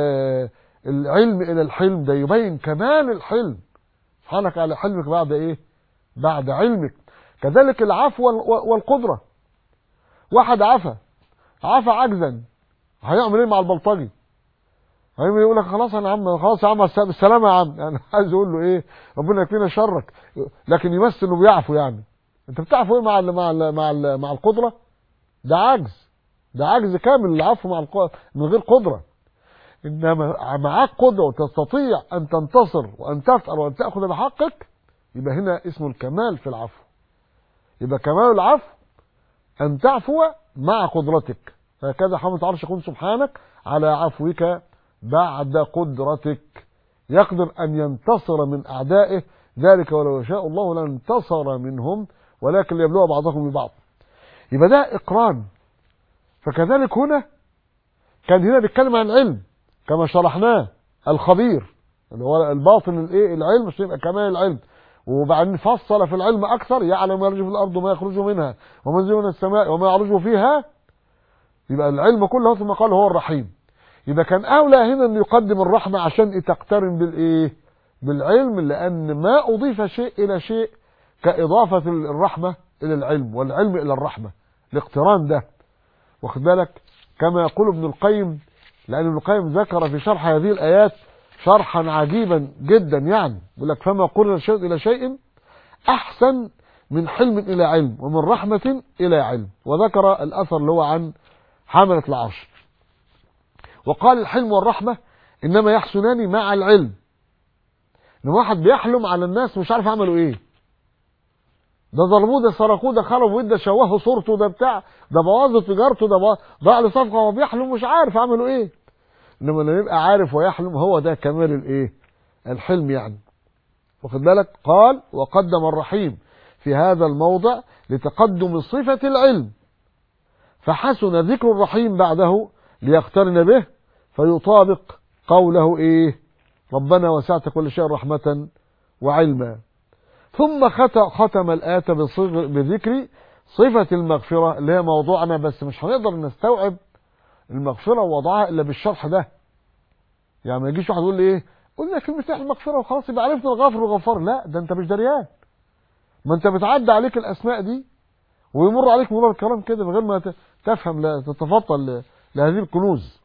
العلم إلى الحلم ده يبين كمال الحلم سبحانك على حلمك بعد إيه بعد علمك كذلك العفو والقدرة واحد عفا عفا عجزا هيعمل ايه مع البلطجي هيعمل يقول لك خلاص انا عم خلاص يا عم بالسلامه يا عم يعني عايز اقول له ايه ربنا يكفينا شرك لكن يمثل انه بيعفو يعني انت بتعفو ايه مع ال مع ال مع ال مع القدره ده عجز ده عجز كامل العفو مع القدرة من غير قدره انما معاك قدره وتستطيع ان تنتصر وان تفعل وان تاخذ بحقك يبقى هنا اسمه الكمال في العفو يبقى كمال العفو ان تعفو مع قدرتك هكذا حمد عرش يقول سبحانك على عفوك بعد قدرتك يقدر أن ينتصر من أعدائه ذلك ولو شاء الله لانتصر منهم ولكن ليبلغ بعضهم ببعض يبقى ده إقران فكذلك هنا كان هنا بيتكلم عن العلم كما شرحناه الخبير اللي هو الباطن الايه العلم عشان يبقى كمال العلم وبعدين فصل في العلم اكثر يعلم ما يرجو في الارض وما يخرج منها وما ينزل من السماء وما يعرج فيها يبقى العلم كله ثم قال هو الرحيم يبقى كان اولى هنا ان يقدم الرحمه عشان تقترن بالايه بالعلم لان ما اضيف شيء الى شيء كاضافه الرحمه الى العلم والعلم الى الرحمه الاقتران ده واخد بالك كما يقول ابن القيم لان ابن القيم ذكر في شرح هذه الايات شرحا عجيبا جدا يعني يقول لك فما قرن شيء الى شيء احسن من حلم الى علم ومن رحمه الى علم وذكر الاثر اللي هو عن حمله العرش وقال الحلم والرحمة إنما يحسنان مع العلم إن واحد بيحلم على الناس مش عارف عملوا إيه ده ضربوه ده سرقوه ده خربوا ده شوهوا صورته ده بتاع ده بوظوا تجارته ده ضاع له صفقة وهو بيحلم مش عارف عملوا إيه إنما لما يبقى عارف ويحلم هو ده كمال الإيه الحلم يعني واخد بالك قال وقدم الرحيم في هذا الموضع لتقدم صفة العلم فحسن ذكر الرحيم بعده ليقترن به فيطابق قوله ايه ربنا وسعت كل شيء رحمة وعلما ثم ختم الآية بذكر صفة المغفرة اللي هي موضوعنا بس مش هنقدر نستوعب المغفرة ووضعها إلا بالشرح ده يعني ما يجيش واحد يقول لي ايه قلنا كلمة المغفرة وخلاص يبقى عرفنا الغافر والغفار لا ده انت مش دريان ما انت بتعدى عليك الاسماء دي ويمر عليك مرور الكلام كده من غير ما تفهم لا تتفطن لهذه الكنوز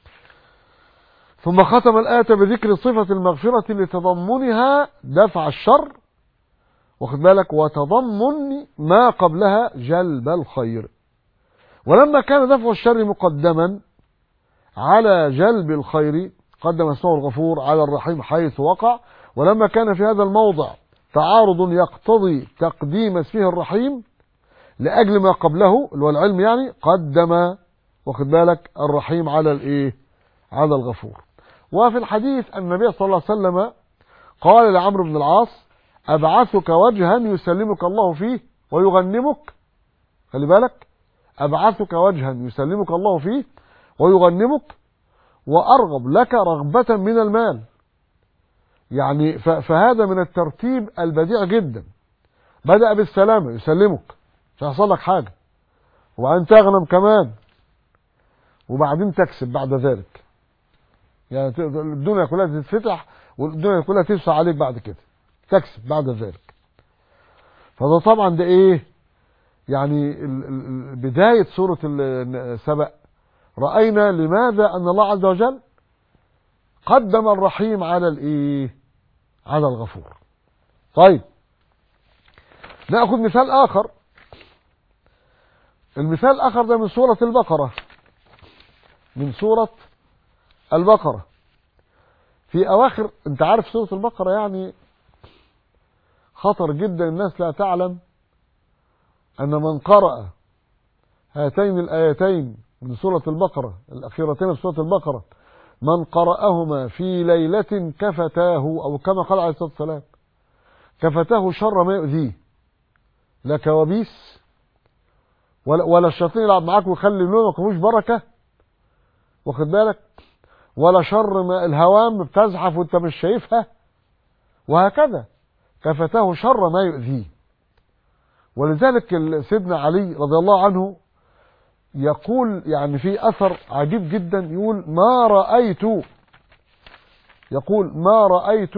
ثم ختم الآية بذكر صفة المغفرة لتضمنها دفع الشر واخد بالك وتضمن ما قبلها جلب الخير ولما كان دفع الشر مقدما على جلب الخير قدم اسمه الغفور على الرحيم حيث وقع ولما كان في هذا الموضع تعارض يقتضي تقديم اسمه الرحيم لأجل ما قبله اللي هو العلم يعني قدم واخد بالك الرحيم على الايه على الغفور وفي الحديث أن النبي صلى الله عليه وسلم قال لعمرو بن العاص أبعثك وجها يسلمك الله فيه ويغنمك خلي بالك أبعثك وجها يسلمك الله فيه ويغنمك وأرغب لك رغبة من المال يعني فهذا من الترتيب البديع جدا بدأ بالسلامة يسلمك مش هيحصل لك حاجة وبعدين تغنم كمان وبعدين تكسب بعد ذلك يعني الدنيا كلها تتفتح والدنيا كلها تسعى عليك بعد كده تكسب بعد ذلك فده طبعا ده ايه يعني بداية سورة سبأ رأينا لماذا أن الله عز وجل قدم الرحيم على الايه على الغفور طيب نأخذ مثال آخر المثال الآخر ده من سورة البقرة من سورة البقرة في أواخر أنت عارف سورة البقرة يعني خطر جدا الناس لا تعلم أن من قرأ هاتين الآيتين من سورة البقرة الأخيرتين في سورة البقرة من قرأهما في ليلة كفتاه أو كما قال عليه الصلاة والسلام كفتاه شر ما يؤذيه لا كوابيس ولا, ولا الشياطين يلعب معاك ويخلي نومك مش بركة واخد بالك ولا شر ما الهوام بتزحف وانت مش شايفها وهكذا كفتاه شر ما يؤذيه ولذلك سيدنا علي رضي الله عنه يقول يعني في اثر عجيب جدا يقول ما رايت يقول ما رايت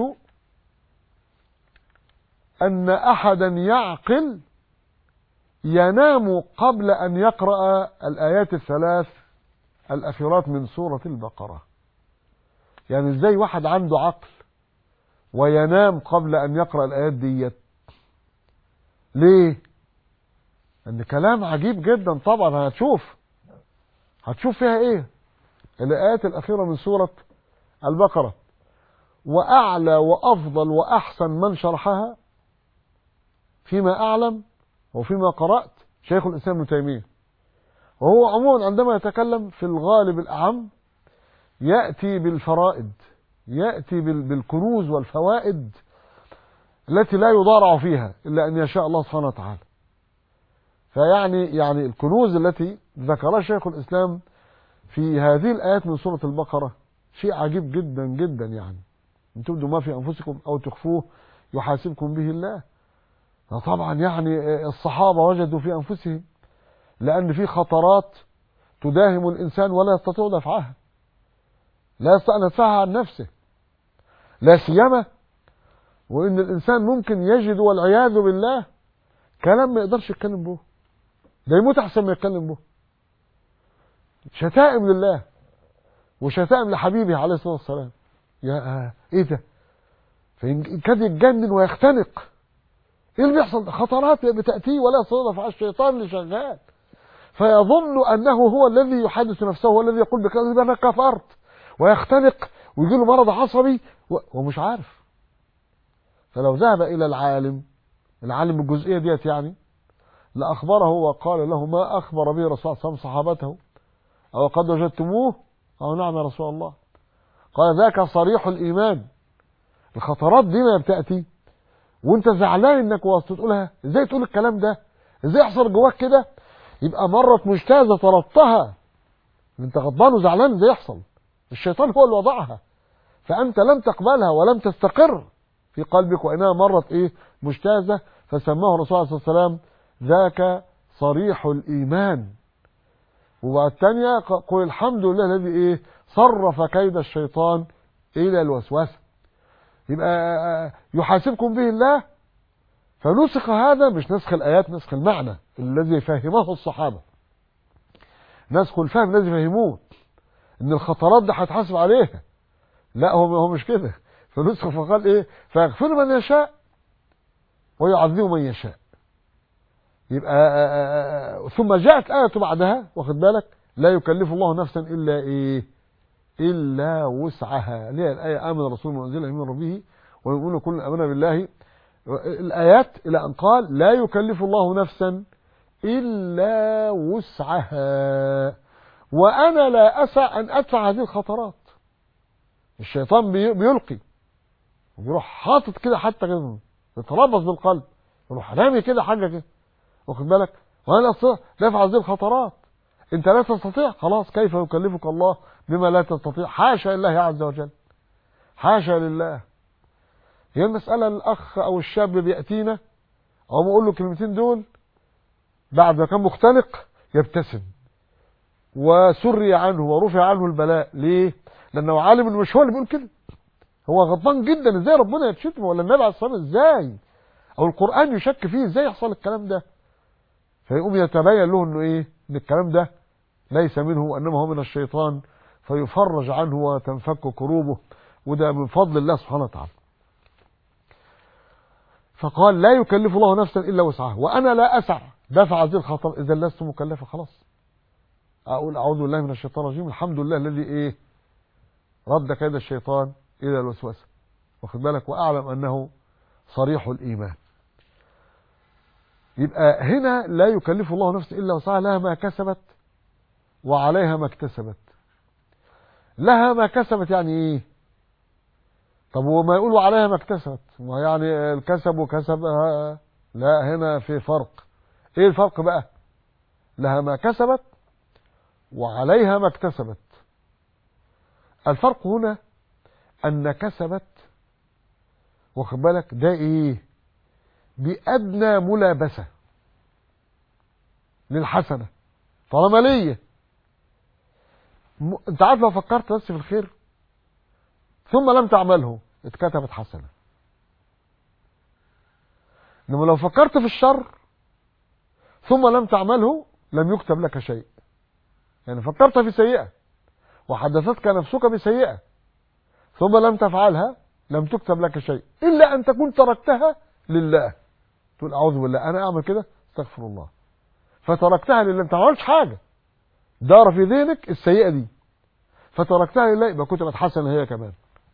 ان احدا يعقل ينام قبل ان يقرا الايات الثلاث الاخيرات من سوره البقره يعني ازاي واحد عنده عقل وينام قبل ان يقرا الايات ديت ليه ان كلام عجيب جدا طبعا هتشوف هتشوف فيها ايه الايات الاخيره من سوره البقره واعلى وافضل واحسن من شرحها فيما اعلم وفيما قرات شيخ الاسلام ابن تيميه وهو عموما عندما يتكلم في الغالب الاعم ياتي بالفرائد ياتي بالكنوز والفوائد التي لا يضارع فيها الا ان يشاء الله سبحانه وتعالى فيعني يعني الكنوز التي ذكرها شيخ الاسلام في هذه الايات من سوره البقره شيء عجيب جدا جدا يعني ان تبدوا ما في انفسكم او تخفوه يحاسبكم به الله فطبعا يعني الصحابه وجدوا في انفسهم لان في خطرات تداهم الانسان ولا يستطيع دفعها لا يستطيع ان يدفعها عن نفسه لا سيما وان الانسان ممكن يجد والعياذ بالله كلام ما يقدرش يتكلم به ده يموت احسن ما يتكلم به شتائم لله وشتائم لحبيبه عليه الصلاه والسلام يا ايه ده فإن كاد يتجنن ويختنق ايه اللي بيحصل خطرات بتاتيه ولا صدف على الشيطان اللي شغال فيظن انه هو الذي يحدث نفسه هو الذي يقول بكذا انا كفرت ويختنق ويجي له مرض عصبي ومش عارف فلو ذهب الى العالم العالم بالجزئيه ديت يعني لاخبره وقال له ما اخبر به الرسول صلى الله عليه وسلم صحابته او قد وجدتموه او نعم يا رسول الله قال ذاك صريح الايمان الخطرات دي ما بتاتي وانت زعلان انك وسط تقولها ازاي تقول الكلام ده ازاي يحصل جواك كده يبقى مرت مجتازه طردتها انت غضبان وزعلان ازاي يحصل الشيطان هو اللي وضعها فانت لم تقبلها ولم تستقر في قلبك وانها مرت ايه مجتازه فسماه الرسول صلى الله عليه وسلم ذاك صريح الايمان وبعد الثانيه قل الحمد لله الذي ايه صرف كيد الشيطان الى الوسوسه يبقى يحاسبكم به الله فنسخ هذا مش نسخ الايات نسخ المعنى الذي فهمه الصحابه نسخ الفهم الذي فهموه ان الخطرات دي هتحاسب عليها لا هو هو مش كده فنسخ فقال ايه فيغفر من يشاء ويعذب من يشاء يبقى آآ آآ ثم جاءت آية بعدها واخد بالك لا يكلف الله نفسا إلا إيه إلا وسعها اللي هي الآية آمن الرسول من أنزل من ربه ويقول كل آمن بالله الآيات إلى أن قال لا يكلف الله نفسا إلا وسعها وأنا لا أسع أن أدفع هذه الخطرات الشيطان بيلقي وبيروح حاطط كده حتى كده يتربص بالقلب يروح رامي كده حاجة كده واخد بالك وانا استطيع دفع هذه الخطرات انت لا تستطيع خلاص كيف يكلفك الله بما لا تستطيع حاشا لله عز وجل حاشا لله هي المسألة الأخ أو الشاب بيأتينا أو بقول له الكلمتين دول بعد ما كان مختنق يبتسم وسري عنه ورفع عنه البلاء ليه؟ لأنه عالم إنه مش هو اللي بيقول كده هو غضبان جدا ازاي ربنا يتشتمه ولا النبي عليه الصلاه والسلام ازاي او القران يشك فيه ازاي يحصل الكلام ده فيقوم يتبين له انه ايه ان الكلام ده ليس منه وانما هو من الشيطان فيفرج عنه وتنفك كروبه وده من فضل الله سبحانه وتعالى فقال لا يكلف الله نفسا الا وسعها وانا لا اسع دفع هذه الخطر اذا لست مكلفه خلاص اقول اعوذ بالله من الشيطان الرجيم الحمد لله الذي ايه رد كيد الشيطان الى الوسوسه واخد بالك واعلم انه صريح الايمان يبقى هنا لا يكلف الله نفسا الا وسعها لها ما كسبت وعليها ما اكتسبت لها ما كسبت يعني ايه طب وما يقولوا عليها ما اكتسبت ما يعني الكسب وكسبها لا هنا في فرق ايه الفرق بقى لها ما كسبت وعليها ما اكتسبت الفرق هنا أن كسبت واخد بالك ده إيه بأدنى ملابسة للحسنة طالما ليا م... انت عارف لو فكرت بس في الخير ثم لم تعمله اتكتبت حسنة انما لو فكرت في الشر ثم لم تعمله لم يكتب لك شيء يعني فكرت في سيئة وحدثتك نفسك بسيئة ثم لم تفعلها لم تكتب لك شيء إلا أن تكون تركتها لله تقول أعوذ بالله أنا أعمل كده استغفر الله فتركتها لله أنت ما عملتش حاجة دار في ذهنك السيئة دي فتركتها لله يبقى كتبت حسنة هي كمان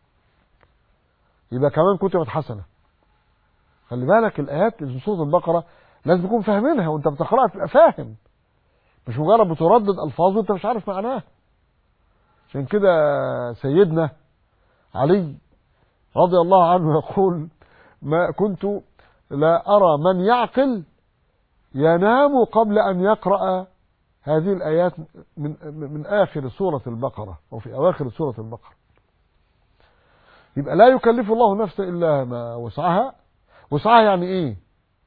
يبقى كمان كتبت حسنة خلي بالك الآيات في سورة البقرة لازم تكون فاهمينها وانت بتقرأها تبقى فاهم مش مجرد بتردد ألفاظ وانت مش عارف معناها عشان كده سيدنا علي رضي الله عنه يقول ما كنت لا أرى من يعقل ينام قبل أن يقرأ هذه الآيات من, من آخر سورة البقرة أو في أواخر سورة البقرة يبقى لا يكلف الله نفسا إلا ما وسعها وسعها يعني إيه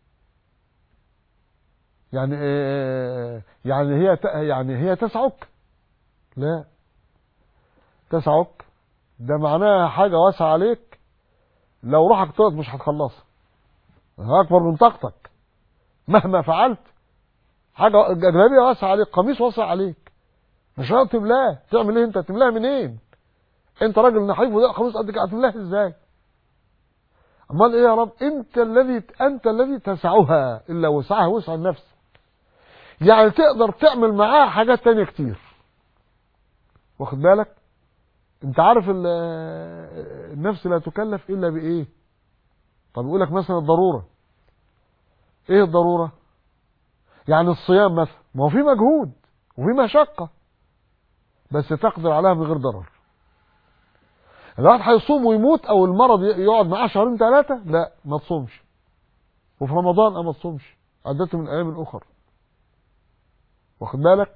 يعني إيه يعني هي يعني هي تسعك لا تسعك ده معناها حاجة واسعة عليك لو روحك طلعت مش هتخلصها أكبر من طاقتك مهما فعلت حاجة أجنبية واسعة عليك قميص واسع عليك مش هتقدر تملاه تعمل ايه انت تملاه منين انت راجل نحيف وده قميص قد كده هتملاه ازاي امال ايه يا رب انت الذي انت الذي تسعها الا وسعها وسع النفس يعني تقدر تعمل معاها حاجات تانية كتير واخد بالك انت عارف النفس لا تكلف الا بايه طب يقول لك مثلا الضروره ايه الضروره يعني الصيام مثلا ما هو في مجهود وفي مشقه بس تقدر عليها من غير ضرر الواحد هيصوم ويموت او المرض يقعد معاه شهرين ثلاثه لا ما تصومش وفي رمضان ما تصومش عدت من ايام اخر واخد بالك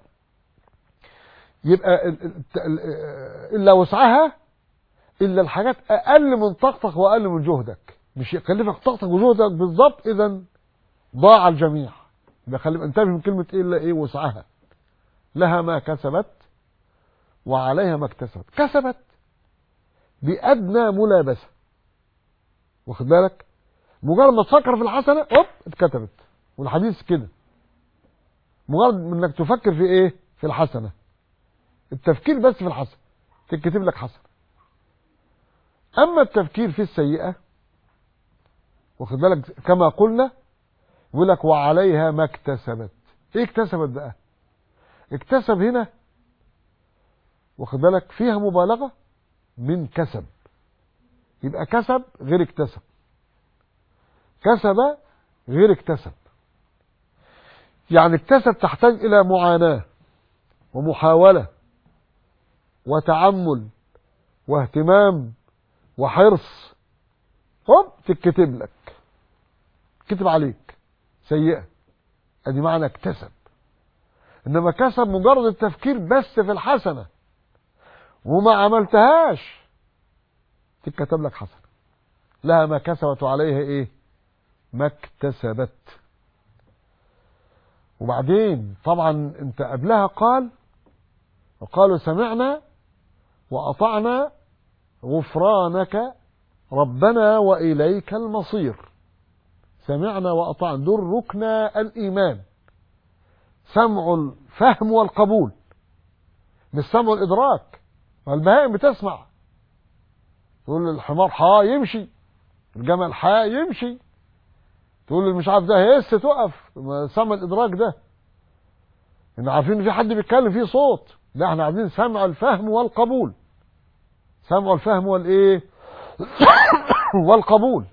يبقى الا وسعها الا الحاجات اقل من طاقتك واقل من جهدك مش يكلفك طاقتك وجهدك بالظبط اذا ضاع الجميع يبقى خلي انتبه من كلمه ايه الا ايه وسعها لها ما كسبت وعليها ما اكتسبت كسبت بأدنى ملابسة واخد بالك مجرد ما تفكر في الحسنة اوب اتكتبت والحديث كده مجرد انك تفكر في ايه في الحسنة التفكير بس في الحسنة تكتب لك حسنة اما التفكير في السيئة واخد بالك كما قلنا يقول لك وعليها ما اكتسبت ايه اكتسبت بقى اكتسب هنا واخد بالك فيها مبالغة من كسب يبقى كسب غير اكتسب كسب غير اكتسب يعني اكتسب تحتاج الى معاناة ومحاولة وتعمل واهتمام وحرص هوب تتكتب لك كتب عليك سيئة ادي معنى اكتسب انما كسب مجرد التفكير بس في الحسنه وما عملتهاش تتكتب لك حسنة لها ما كسبت وعليها ايه ما اكتسبت وبعدين طبعا انت قبلها قال وقالوا سمعنا وأطعنا غفرانك ربنا وإليك المصير سمعنا وأطعنا دول ركن الإيمان سمع الفهم والقبول مش سمع الإدراك والبهائم بتسمع تقول الحمار حا يمشي الجمل حا يمشي تقول مش عارف ده هيس تقف سمع الادراك ده ان عارفين ان في حد بيتكلم فيه صوت لا احنا عايزين سمع الفهم والقبول سمع الفهم والايه والقبول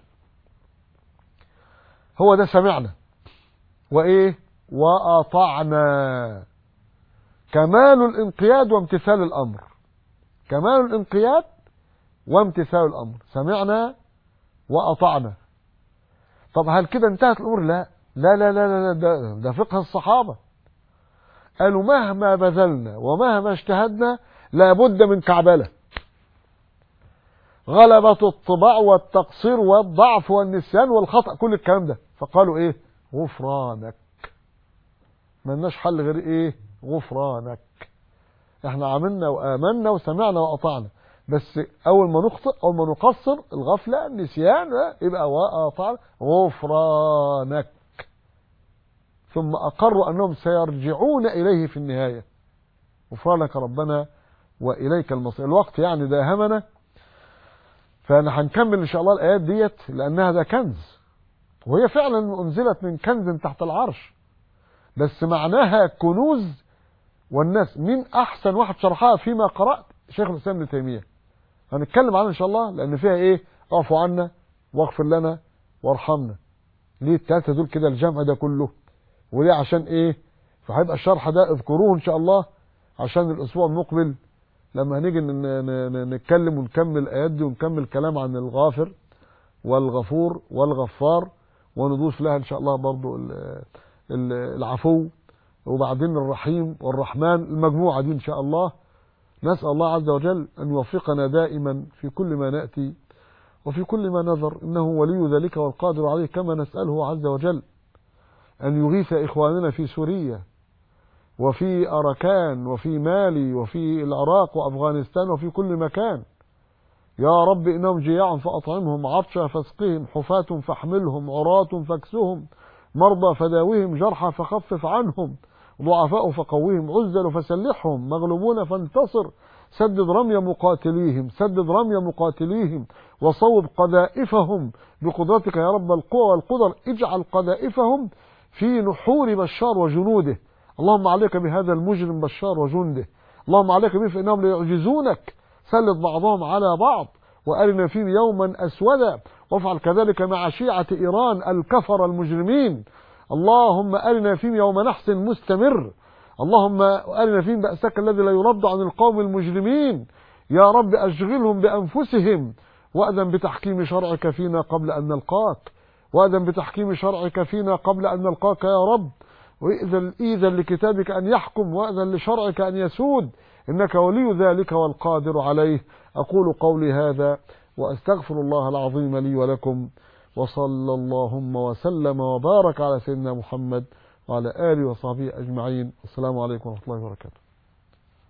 هو ده سمعنا وايه واطعنا كمال الانقياد وامتثال الامر كمال الانقياد وامتثال الامر سمعنا واطعنا طب هل كده انتهت الامور لا لا لا لا لا ده, ده فقه الصحابه قالوا مهما بذلنا ومهما اجتهدنا لابد من كعبله غلبة الطباع والتقصير والضعف والنسيان والخطأ كل الكلام ده فقالوا ايه غفرانك ملناش حل غير ايه غفرانك احنا عملنا وآمنا وسمعنا وأطعنا بس أول ما نخطئ أول ما نقصر الغفلة النسيان يبقى وأطعنا غفرانك ثم أقروا أنهم سيرجعون إليه في النهاية غفرانك ربنا وإليك المصير الوقت يعني داهمنا فأنا هنكمل إن شاء الله الآيات ديت لأنها ده كنز وهي فعلا أنزلت من كنز تحت العرش بس معناها كنوز والناس مين أحسن واحد شرحها فيما قرأت شيخ الإسلام ابن تيمية هنتكلم عنها إن شاء الله لأن فيها إيه اعفو عنا واغفر لنا وارحمنا ليه التلاتة دول كده الجمع ده كله وليه عشان إيه فهيبقى الشرح ده اذكروه إن شاء الله عشان الأسبوع المقبل لما هنيجي نتكلم ونكمل الآيات دي ونكمل كلام عن الغافر والغفور والغفار ونضيف لها إن شاء الله برضو العفو وبعدين الرحيم والرحمن المجموعة دي إن شاء الله نسأل الله عز وجل أن يوفقنا دائما في كل ما نأتي وفي كل ما نذر إنه ولي ذلك والقادر عليه كما نسأله عز وجل أن يغيث إخواننا في سوريا وفي أركان وفي مالي وفي العراق وأفغانستان وفي كل مكان يا رب إنهم جياع فأطعمهم عطشا فاسقهم حفاة فاحملهم عراة فاكسهم مرضى فداوهم جرحى فخفف عنهم ضعفاء فقويهم عزل فسلحهم مغلوبون فانتصر سدد رمي مقاتليهم سدد رمي مقاتليهم وصوب قذائفهم بقدرتك يا رب القوى والقدر اجعل قذائفهم في نحور بشار وجنوده اللهم عليك بهذا المجرم بشار وجنده اللهم عليك به فإنهم ليعجزونك سلط بعضهم على بعض وأرنا فيهم يوما أسودا وافعل كذلك مع شيعة إيران الكفر المجرمين اللهم أرنا فيهم يوم نحس مستمر اللهم أرنا فيهم بأسك الذي لا يرد عن القوم المجرمين يا رب أشغلهم بأنفسهم وأذن بتحكيم شرعك فينا قبل أن نلقاك وأذن بتحكيم شرعك فينا قبل أن نلقاك يا رب وإذن إذن لكتابك أن يحكم وأذن لشرعك أن يسود إنك ولي ذلك والقادر عليه أقول قولي هذا وأستغفر الله العظيم لي ولكم وصلى اللهم وسلم وبارك على سيدنا محمد وعلى آله وصحبه أجمعين السلام عليكم ورحمة الله وبركاته